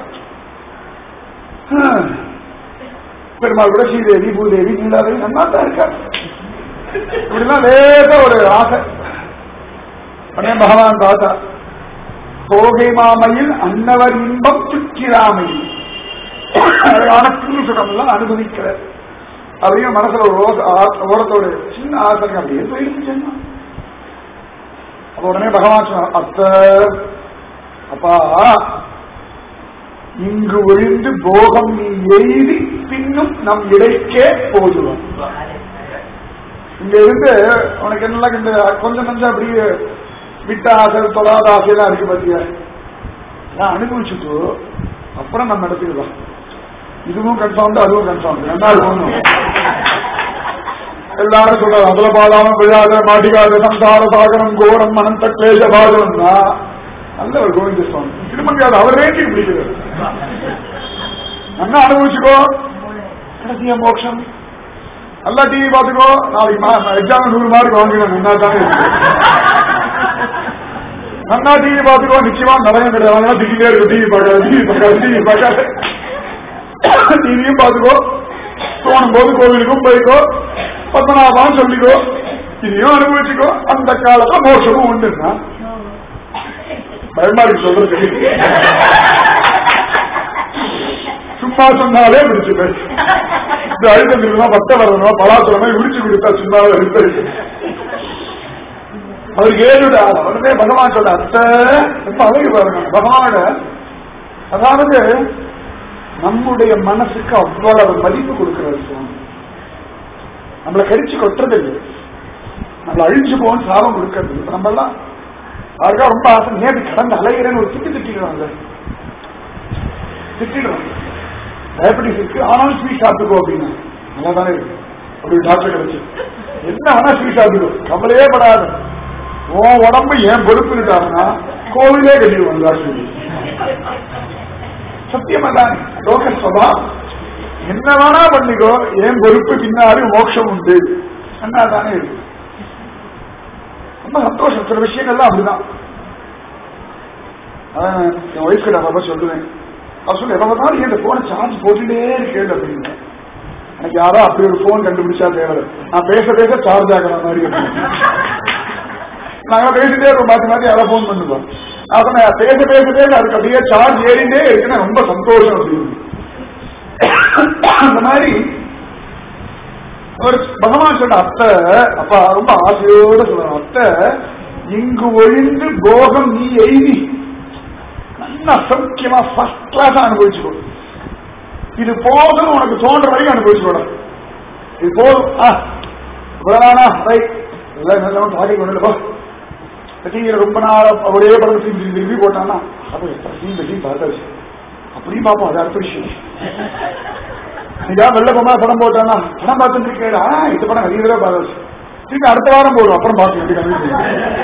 ஹம். பெருமாள் கூட ஸ்ரீதேவி பூதேவி நீலாதேவி நல்லா தான் இருக்கா இப்படிலாம் லேசா ஒரு ஆசை உடனே பகவான் பார்த்தா தோகை மாமையில் அன்னவர் இன்பம் சுற்றிராமையில் அழகான சுகம் எல்லாம் அனுபவிக்கிற அதையும் மனசுல ஒரு ஓச- ஆ- ஓரத்தோட சின்ன ஆசை இருக்கு. அப்படியே போயிருக்கு ஜென்மம். அப்ப உடனே பகவான் சொன்னார் அத்த அப்பா இங்கு ஒழிந்து போகம் நீ எய்தி பின்னும் நம் இடைக்கே போதுவோம் இங்க இருந்து உனக்கு என்ன இந்த கொஞ்சம் கொஞ்சம் அப்படியே விட்ட ஆசை தொடாத ஆசையெல்லாம் இருக்கு பாத்தியா நான் அனுபவிச்சுட்டு அப்புறம் நம்ம இடத்துக்கு தான் இதுவும் கன்ஃபார்ம் அதுவும் கன்ஃபார்ம் என்ன போகணும் எல்லாரும் சொல்றாரு அதுல பாடாம விழாத மாட்டிக்காத சம்சார சாகரம் கோரம் அனந்த கிளேச பாகம்னா நல்ல ஒரு கோவிந்த சுவாமி திருமங்கையாவது அவர் வேண்டி பிடிக்கிறார் நல்லா அனுபவிச்சுக்கோ கடைசியா மோட்சம் நல்லா டிவி பார்த்துக்கோ நாளைக்கு எக்ஸாம் நூறு மார்க் வாங்கினேன் நல்லா தானே இருக்கு. நல்லா டிவி பார்த்துக்கோ நிச்சயமா நிறைய கிடையாது திடீர்னே இருக்கு டிவி பார்க்காது டிவி பார்க்காது டிவி பார்க்காது டிவியும் பார்த்துக்கோ தோணும் போது கோவிலுக்கும் போய்க்கோ பத்மநாபான்னு சொல்லிக்கோ இதையும் அனுபவிச்சுக்கோ அந்த காலத்துல மோசமும் உண்டுன்னா பயமா இருக்கு சொல்றது சும்மா சொன்னாலே பிடிச்சு போய் இந்த அழுத்தம் இருக்கணும் பட்ட வரணும் பலாசுரமா விரிச்சு கொடுத்தா சும்மாவே இருக்கு அவருக்கு ஏழுடா உடனே பகவான் சொல்ல அத்தை ரொம்ப அழகு பாருங்க பகவானோட அதாவது நம்முடைய மனசுக்கு அவ்வளவு மதிப்பு கொடுக்கிறார் சுவாமி நம்மளை கடிச்சு கொட்டுறது இல்லை நம்மள அழிஞ்சு போகணும் சாபம் கொடுக்கறது இப்ப நம்ம எல்லாம் அதுக்காக ரொம்ப ஆசை நேற்று கடந்து அலைகிறேன்னு ஒரு திட்டு திட்டிடுறாங்க திட்டிடுறாங்க டயபெட்டிஸ் இருக்கு ஆனாலும் ஸ்வீட் சாப்பிட்டுக்கோ அப்படின்னா நல்லா தானே இருக்கு அப்படி டாக்டர் கிடைச்சு என்ன வேணா ஸ்வீட் சாப்பிட்டுக்கோ கவலையே படாது உன் உடம்பு ஏன் பொறுப்புட்டாருன்னா கோவிலே கட்டிடுவாங்க டாக்டர் சத்தியமா தானே லோக சுவாவம் என்ன வேணா பண்ணிக்கோ ஏன் பொறுப்பு பின்னாடி மோட்சம் உண்டு என்ன தானே இருக்கு ரொம்ப சந்தோஷம் சில விஷயங்கள்லாம் அப்படிதான் அதான் என் ஒய்ஃப் கிட்ட அப்ப சொல்லுவேன் அவர் சொல்லு எப்ப பார்த்தாலும் ஏன் இந்த போனை சார்ஜ் போட்டுட்டே இருக்கேன் அப்படின்னு எனக்கு யாரோ அப்படி ஒரு போன் கண்டுபிடிச்சா தேவை நான் பேச பேச சார்ஜ் ஆகிற மாதிரி இருக்கும். நாங்க பேசிட்டே இருக்கோம் மாத்தி மாத்தி யாரோ போன் பண்ணுவோம் நான் சொன்னேன் பேச பேச பேச அதுக்கு அப்படியே சார்ஜ் ஏறிண்டே இருக்குன்னா ரொம்ப சந்தோஷம் அப்படின்னு அந்த மாதிரி ஒரு பகவான் சொன்ன அத்தை அப்பா ரொம்ப ஆசையோட சொல்றான் அத்தை இங்கு ஒழிந்து போகம் நீ எய்தி நல்லா சௌக்கியமா ஃபர்ஸ்ட் கிளாஸ் அனுபவிச்சுக்கோ இது போதும் உனக்கு தோன்ற வரைக்கும் அனுபவிச்சுக்கோட இது போதும் ஆ இவ்வளவுதானா ரைட் எல்லாம் நல்லவன் பாக்கி கொண்டு போ டிவியில ரொம்ப நாள் ஒரே படம் திரும்பி திரும்பி போட்டான்னா அப்ப எத்தனை சீன் சீன் பார்த்தாச்சு அப்படி பார்ப்போம் அது அடுத்த விஷயம் நீங்க வெள்ள பொம்மா படம் போட்டானா படம் பார்த்துட்டு இருக்கேடா இந்த படம் நிறைய தடவை பார்த்து திரும்பி அடுத்த வாரம் போடும் அப்புறம் பார்த்து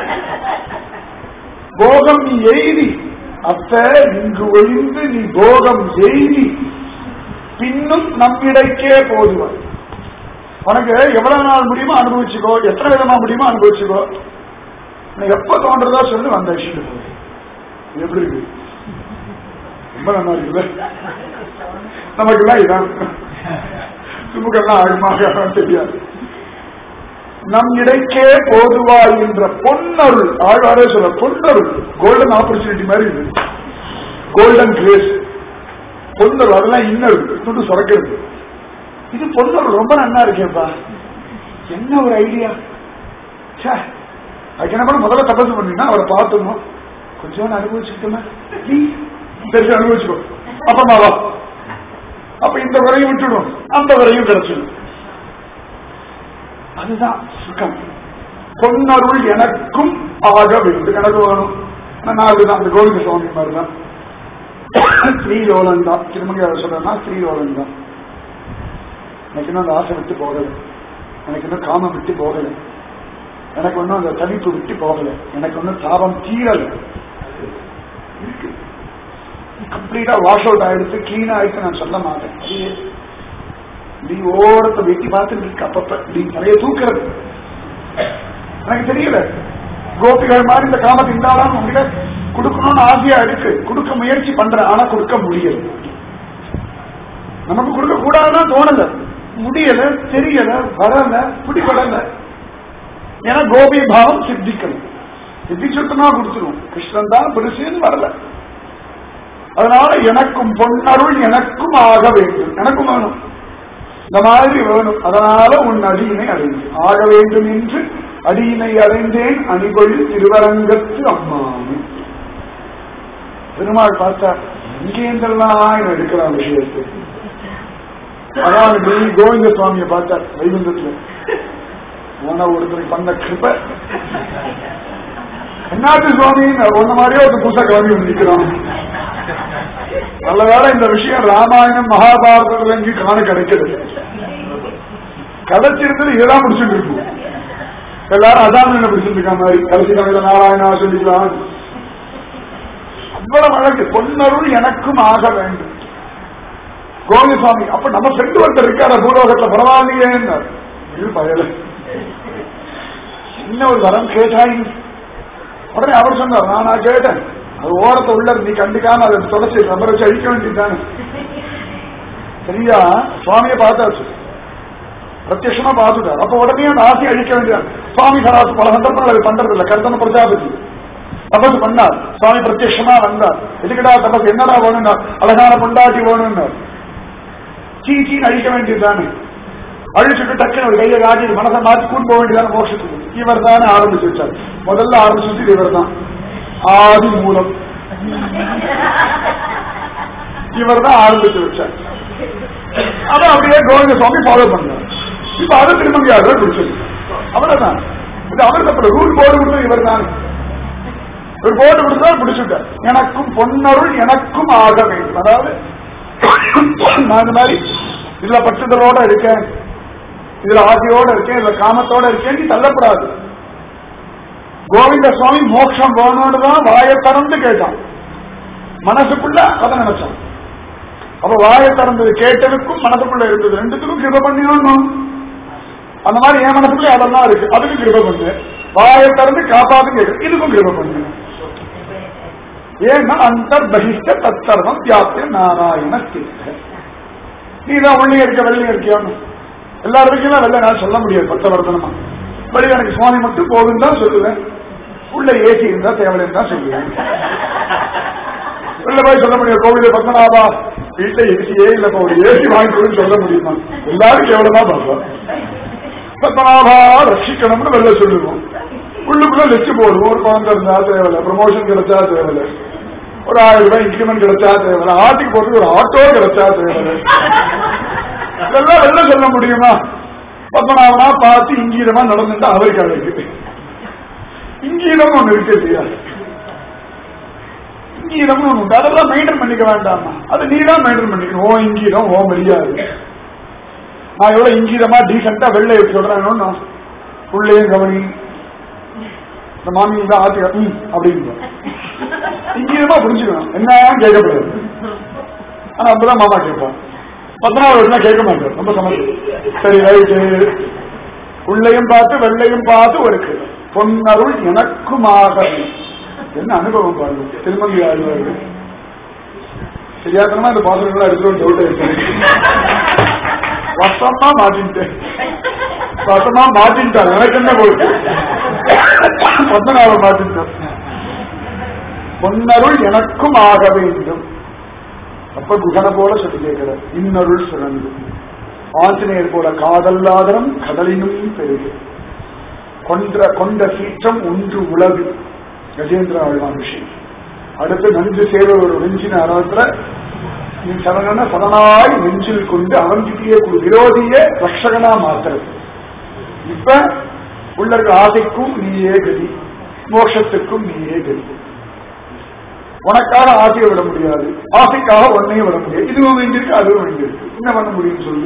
போகம் நீ எய்தி அப்ப இங்கு ஒழிந்து நீ போகம் எய்தி பின்னும் நம்மிடைக்கே போதுவாய் உனக்கு எவ்வளவு நாள் முடியுமோ அனுபவிச்சுக்கோ எத்தனை விதமா முடியுமோ அனுபவிச்சுக்கோ உனக்கு எப்ப தோன்றதோ சொல்லி வந்த விஷயம் போய் எப்படி இருக்கு ரொம்ப நல்லா இருக்குல்ல நமக்கெல்லாம் இதான் துமுக்கெல்லாம் ஆகுமாக தெரியாது நம் இடைக்கே போதுவாய் என்ற பொன்னருள் ஆழ்வாரே சொல்ல பொன்னருள் கோல்டன் ஆப்பர்ச்சுனிட்டி மாதிரி இது கோல்டன் கிரேஸ் பொன்னருள் அதெல்லாம் இன்னருள் துண்டு சுரக்கிறது இது பொன்னருள் ரொம்ப நல்லா இருக்கேப்பா என்ன ஒரு ஐடியா அதுக்கு என்ன பண்ண முதல்ல தபசு பண்ணினா அவரை பார்த்துடணும் கொஞ்சம் அனுபவிச்சுக்கிட்டோமே தெரிஞ்சு அனுபவிச்சுக்கோ அப்புறமா வா அப்ப இந்த வரையும் விட்டுடும் அந்த வரையும் கிடைச்சிடும் அதுதான் சுகம் பொன்னருள் எனக்கும் ஆக வேண்டும் எனக்கு வேணும் நான் அதுதான் அந்த கோவிந்த சுவாமி மாதிரி தான் ஸ்ரீலோலன் தான் திருமணி சொல்றேன்னா ஸ்ரீலோலன் தான் எனக்கு இன்னும் அந்த ஆசை விட்டு போகல எனக்கு இன்னும் காமம் விட்டு போகல எனக்கு ஒன்றும் அந்த தவிப்பு விட்டு போகல எனக்கு ஒன்றும் தாபம் தீரல இருக்கு கம்ப்ளீட்டா வாஷ் அவுட் ஆயிடுச்சு கிளீன் ஆயிடுச்சு நான் சொல்ல மாட்டேன் நீ ஓரத்தை வெட்டி பார்த்துட்டு இருக்கு அப்பப்ப நீ நிறைய தூக்குறது எனக்கு தெரியல கோபிகள் மாதிரி இந்த காமத்தை இருந்தாலும் உங்ககிட்ட கொடுக்கணும்னு ஆசையா இருக்கு கொடுக்க முயற்சி பண்றேன் ஆனா கொடுக்க முடியல நமக்கு கொடுக்க கூடாதுன்னா தோணல முடியல தெரியல வரல பிடிபடல ஏன்னா கோபி பாவம் சித்திக்கணும் சித்திச்சுட்டுனா கொடுத்துருவோம் கிருஷ்ணன் தான் பெருசுன்னு வரல அதனால எனக்கும் பொன்னருள் எனக்கும் ஆக வேண்டும் எனக்கும் வேணும் இந்த மாதிரி வேணும் அதனால உன் அடியினை அடைந்து ஆக வேண்டும் என்று அடியினை அடைந்தேன் அணிகொள் திருவரங்கத்து அம்மானு பெருமாள் பார்த்தா இங்கேந்தெல்லாம் இவன் எடுக்கிறான் விஷயத்தை அதான் நீ கோவிந்த சுவாமியை பார்த்தார் வைகுந்தத்துல உன ஒருத்தர் பண்ண கிருப்ப என்னாச்சு சுவாமி உன்ன மாதிரியே ஒரு புதுசா கிளம்பி வந்து நிக்கிறான் நல்ல வேளை இந்த விஷயம் ராமாயணம் மகாபாரதத்துல எங்கேயும் காண கிடைக்கிறது கிடைச்சிருந்தது இதெல்லாம் முடிச்சுட்டு இருக்கும் எல்லாரும் அதான் என்ன பிடிச்சிட்டு இருக்க மாதிரி கடைசி கடையில நாராயணா சொல்லிக்கலாம் அவ்வளவு அழகு பொன்னருள் எனக்கும் ஆக வேண்டும் கோவிந்தசுவாமி அப்ப நம்ம ஃப்ரெண்டு ஒருத்தர் இருக்கார பூலோகத்துல பரவாயில்லையே இது பயல என்ன ஒரு வரம் கேட்டாய் உடனே அவர் சொன்னார் நான் நான் கேட்டேன் அது ஓரத்தை உள்ள நீ கண்டுக்காம அதை தொடச்சி நம்பர் வச்சு அழிக்க வேண்டியதுதானே சரியா சுவாமியை பார்த்தாச்சு பிரத்யமா பார்த்துட்டார் அப்ப உடனே அந்த ஆசையை அழிக்க வேண்டியது சுவாமி சராசு பல சந்தர்ப்பங்கள் அது பண்றது இல்லை கருத்தன பிரஜாபதி தபசு பண்ணார் சுவாமி பிரத்யமா வந்தார் எதுக்கடா தபசு என்னடா வேணும்னா அழகான பொண்டாட்டி வேணும்னார் சீ சீன்னு அழிக்க வேண்டியதுதானே அழிச்சுட்டு டக்குன்னு ஒரு கையை காட்டி மனசை மாற்றி கூட்டு போக வேண்டியதான மோட்சத்துக்கு இவர் தானே ஆரம்பிச்சு வச்சார் முதல்ல ஆரம்பிச்சது இவர் தான் ஆதி மூலம் இவர் தான் ஆரம்பிச்சு வச்சார் அதை அப்படியே கோவிந்த சுவாமி ஃபாலோ பண்ணார் இப்ப அதை திருமங்கியாக பிடிச்சது அவ்வளவுதான் இது அவர் தப்பு ரூல் போர்டு கொடுத்தது இவர் தான் ஒரு போர்டு கொடுத்தா பிடிச்சுட்டார் எனக்கும் பொன்னருள் எனக்கும் ஆக வேண்டும் அதாவது நான் இந்த மாதிரி இதுல பற்றுதலோட இருக்கேன் இதுல ஆசையோட இருக்கேன் இதுல காமத்தோட இருக்கேன் நீ தள்ளப்படாது கோவிந்த சுவாமி மோட்சம் வேணும்னு தான் வாயை திறந்து கேட்டான் மனசுக்குள்ள அதை நினைச்சான் அப்ப வாயை திறந்தது கேட்டதுக்கும் மனசுக்குள்ள இருந்தது ரெண்டுத்துக்கும் கிருப பண்ணிடணும் அந்த மாதிரி என் மனசுக்குள்ள அதெல்லாம் இருக்கு அதுக்கு கிருப பண்ணு வாயை திறந்து காப்பாத்து கேட்கு இதுக்கும் கிருப பண்ணு ஏன்னா அந்தர்பகிஷ்ட தத்தர்வம் வியாப்திய நாராயண தீர்த்த நீ தான் உள்ளே இருக்க வெள்ளி இருக்கியான்னு எல்லாருக்கும் வெள்ள நான் சொல்ல முடியாது பக்தவர்த்தனமா வெளியே எனக்கு சுவாமி மட்டும் போதும் தான் சொல்லுவேன் உள்ள ஏசி இருந்தா தேவையில்லைன்னு தான் சொல்லுவேன் உள்ள போய் சொல்ல முடியும் கோவில பத்மநாபா வீட்டுல ஏசியே இல்லப்பா ஒரு ஏசி வாங்கிக்கணும்னு சொல்ல முடியுமா எல்லாரும் கேவலமா பார்ப்போம் பத்மநாபா ரட்சிக்கணும்னு வெளில சொல்லுவோம் உள்ளுக்குள்ள லிஸ்ட் போடுவோம் ஒரு குழந்தை இருந்தா தேவையில்ல ப்ரமோஷன் கிடைச்சா தேவையில்ல ஒரு ஆயிரம் ரூபாய் இன்கிரிமெண்ட் கிடைச்சா தேவையில்ல ஆட்டுக்கு போறதுக்கு ஒரு ஆட்டோ கிடைச்சா தேவையில்ல இதெல்லாம் வெளில சொல்ல முடியுமா பத்மநாபனா பார்த்து இங்கீதமா நடந்துட்டா அவருக்கு அழகு இங்கீதம் ஒண்ணு இருக்கு இல்லையா இங்கீதம் ஒண்ணு உண்டு அதெல்லாம் மெயின்டைன் பண்ணிக்க வேண்டாமா அது நீ தான் மெயின்டைன் பண்ணிக்கணும் ஓ இங்கீதம் ஓ மரியாதை நான் எவ்வளவு இங்கீதமா டீசெண்டா வெள்ளை சொல்றேன் உள்ளேயும் கவனி இந்த மாமி தான் ஆத்தி ம் அப்படின்னு இங்கீதமா புரிஞ்சுக்கணும் என்ன கேட்கக்கூடாது ஆனா அப்பதான் மாமா கேட்பான் பத்தாவது வருஷம் கேட்க மாட்டார் ரொம்ப சமயம் சரி ரைட்டு உள்ளையும் பார்த்து வெள்ளையும் பார்த்து ஒரு பொன்னருள் எனக்குமாக என்ன அனுபவம் பாருங்க திருமங்கி ஆழ்வார்கள் தெரியாதனமா இந்த பாத்திரங்களா இருக்கிறோம் டவுட் இருக்கு வசமா மாட்டின்ட்டேன் வசமா மாட்டின்ட்டார் எனக்கு என்ன போயிட்டு பத்மநாப மாட்டின்ட்டார் பொன்னருள் எனக்கும் ஆக வேண்டும் அப்ப குகனை போல சொல்லி கேட்கிறார் இன்னருள் சுரந்து ஆஞ்சநேயர் போல காதல்லாதனம் கடலினும் பெருகு கொன்ற கொண்ட சீற்றம் ஒன்று உலகு கஜேந்திர ஆழ்வான் விஷயம் அடுத்து நஞ்சு சேவை ஒரு நெஞ்சின அறத்துல நீ சரணன சரணாய் நெஞ்சில் கொண்டு அவன்கிட்டயே கொடு விரோதியே ரக்ஷகனா மாத்துறது இப்ப உள்ள இருக்க ஆசைக்கும் நீயே கதி மோட்சத்துக்கும் நீயே கதி உனக்காக ஆசையை விட முடியாது ஆசைக்காக ஒன்னையும் விட முடியாது இதுவும் வேண்டியிருக்கு அதுவும் வேண்டியிருக்கு என்ன பண்ண முடியும் சொல்லு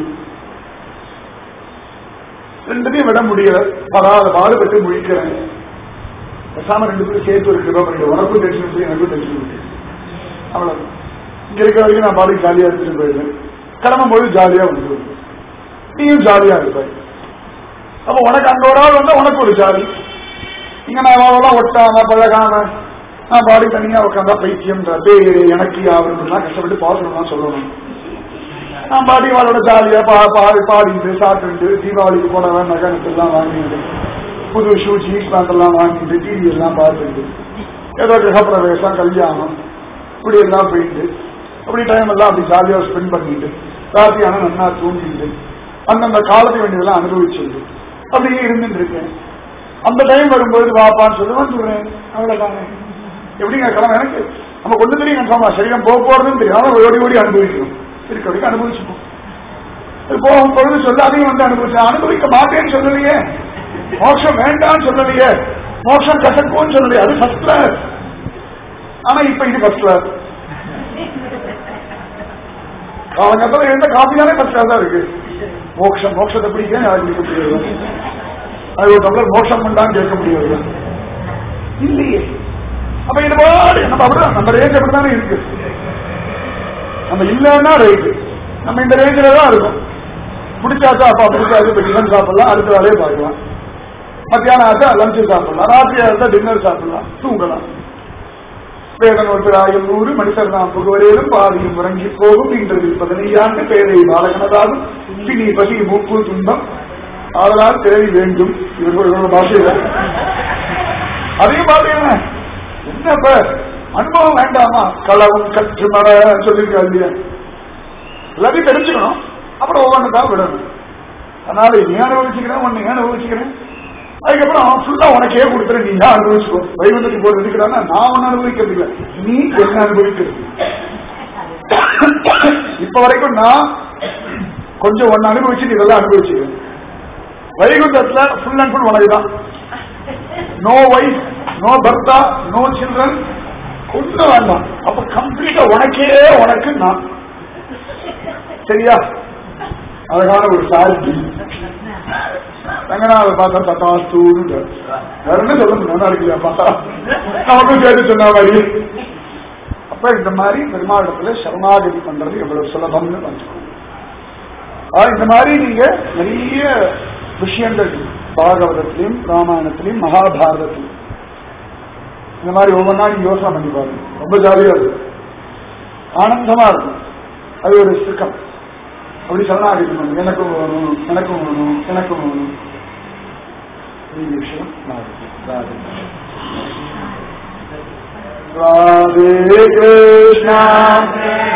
ரெண்டுத்தையும் விட முடியல படாத பாடுபட்டு முழிக்கிறேன் பேசாம ரெண்டு பேரும் சேர்த்து ஒரு கிருபா பண்ணிட்டு உனக்கும் டென்ஷன் இருக்கு எனக்கும் டென்ஷன் இருக்கு அவ்வளவு இங்க இருக்கிற வரைக்கும் நான் பாடி ஜாலியா எடுத்துட்டு போயிடுவேன் கிளம்பும் போது ஜாலியா வந்துடுவேன் நீயும் ஜாலியா இருப்பாய் அப்ப உனக்கு அங்க ஒரு ஆள் வந்தா உனக்கு ஒரு ஜாலி இங்க நான் அவ்வளவுதான் ஒட்டாம பழகாம நான் பாடி தனியா உட்காந்தா பைத்தியம் எனக்கு அவருலாம் கஷ்டப்பட்டு பாசனம் சொல்லணும் நான் பாடி அவளோட ஜாலியா பா பாடி பாடிட்டு சாப்பிட்டு தீபாவளிக்கு போனவன் நகனத்து எல்லாம் வாங்கிட்டு புது ஷூ ஜீன்ஸ் பேண்ட் எல்லாம் வாங்கிட்டு டிவி எல்லாம் பார்த்துட்டு ஏதோ கிரகப்பிரவேசம் கல்யாணம் இப்படி எல்லாம் போயிட்டு அப்படி டைம் எல்லாம் அப்படி ஜாலியா ஸ்பெண்ட் பண்ணிட்டு ராத்திரி ஆனா நன்னா தூங்கிட்டு அந்தந்த காலத்து வேண்டியதெல்லாம் அனுபவிச்சுட்டு அப்படியே இருந்துட்டு இருக்கேன் அந்த டைம் வரும்போது வாப்பான்னு சொல்லி வந்துடுறேன் அவ்வளவுதானே எப்படிங்க கிளம்ப எனக்கு நம்ம கொண்டு தெரியும் கன்ஃபார்மா சரீரம் போக போறதுன்னு தெரியும் ஆனா ஓடி ஓடி அனுபவிக்கணும் இருக்க வரைக்கும் அனுபவிச்சுப்போம் அது போகும் பொழுது சொல்ல அதையும் வந்து அனுபவிச்சு அனுபவிக்க மாட்டேன்னு சொல்லலையே மோட்சம் வேண்டாம்னு சொல்லலையே மோட்சம் கசக்கும்னு சொல்லலையே அது ஃபர்ஸ்ட் கிளாஸ் ஆனா இப்ப இது ஃபர்ஸ்ட் கிளாஸ் காலங்கத்தில் எந்த காப்பி தானே ஃபர்ஸ்ட் கிளாஸ் தான் இருக்கு மோட்சம் மோட்சத்தை பிடிக்க யாரும் பிடிக்க முடியாது அது ஒரு டம்ளர் மோட்சம் பண்ணான்னு கேட்க முடியாது இல்லையே அப்ப இது பாடு நம்ம அப்படிதான் நம்ம ரேஞ்ச் அப்படித்தானே இருக்கு நம்ம இல்லைன்னா ரைட்டு நம்ம இந்த ரேஞ்சில தான் இருக்கும் பிடிச்சாச்சா அப்பா பிடிச்சாச்சு இப்ப டிஃபன் சாப்பிடலாம் அடுத்த வேலையை பார்க்கலாம் மத்தியானம் ஆச்சா லஞ்சு சாப்பிடலாம் ராத்திரி ஆச்சா டின்னர் சாப்பிடலாம் தூங்கலாம் வேதன் ஒருத்தர் ஆயிரம் நூறு மனுஷர் நாம் புகுவரேலும் பாதியும் உறங்கி போகும் இன்றது பதினையாண்டு பேரை பாலகனதாகும் பிணி பசி மூப்பு துன்பம் ஆதலால் தேவை வேண்டும் இவர்களோட பாஷையில அதையும் பாத்தீங்கன்னா என்னப்ப அனுபவம் வேண்டாமா களவும் கற்று மர சொல்லியிருக்கா இல்லையா எல்லாத்தையும் தெரிஞ்சுக்கணும் அப்புறம் ஒவ்வொன்று தான் விடணும் அதனால நீ அனுபவிச்சுக்கிறேன் உன்னை அனுபவிச்சுக்கிறேன் அதுக்கப்புறம் ஃபுல்லா உனக்கே கொடுத்துறேன் நீ தான் அனுபவிச்சுக்கோ வைகுந்தத்துக்கு போய் இருக்கிறான்னா நான் ஒன்னு அனுபவிக்கிறது இல்லை நீ என்ன அனுபவிக்கிறது இப்ப வரைக்கும் நான் கொஞ்சம் ஒன்னு அனுபவிச்சுட்டு இதெல்லாம் அனுபவிச்சுக்கிறேன் வைகுந்தத்துல ஃபுல் அண்ட் ஃபுல் உனக்கு தான் நோ வைஃப் நோ பர்த்தா நோ சில்ட்ரன் ஒன்றும் வேண்டாம் அப்ப கம்ப்ளீட்டா உனக்கே உனக்கு நான் சரியா அழகான ஒரு சாரி ரங்கநாத பார்த்தா தத்தாஸ்தூன்னு வேற என்ன சொல்ல முடியும் நல்லா இருக்குல்லையாப்பா நமக்கும் சேர்த்து சொன்ன மாதிரி அப்ப இந்த மாதிரி பெருமாளிடத்துல சரணாகதி பண்றது எவ்வளவு சுலபம்னு வச்சுக்கணும் இந்த மாதிரி நீங்க நிறைய விஷயங்கள் பாகவதத்திலையும் ராமாயணத்திலையும் மகாபாரதத்திலையும் இந்த மாதிரி ஒவ்வொரு நாளும் யோசனை பண்ணி பாருங்க ரொம்ப ஜாலியா இருக்கும் ஆனந்தமா இருக்கும் அது ஒரு சுக்கம் அப்படி சரணாகதி பண்ணுங்க எனக்கும் வேணும் எனக்கும் வேணும் எனக்கும் வேணும் இந்த விஷயம் ராதே ராதே கிருஷ்ணா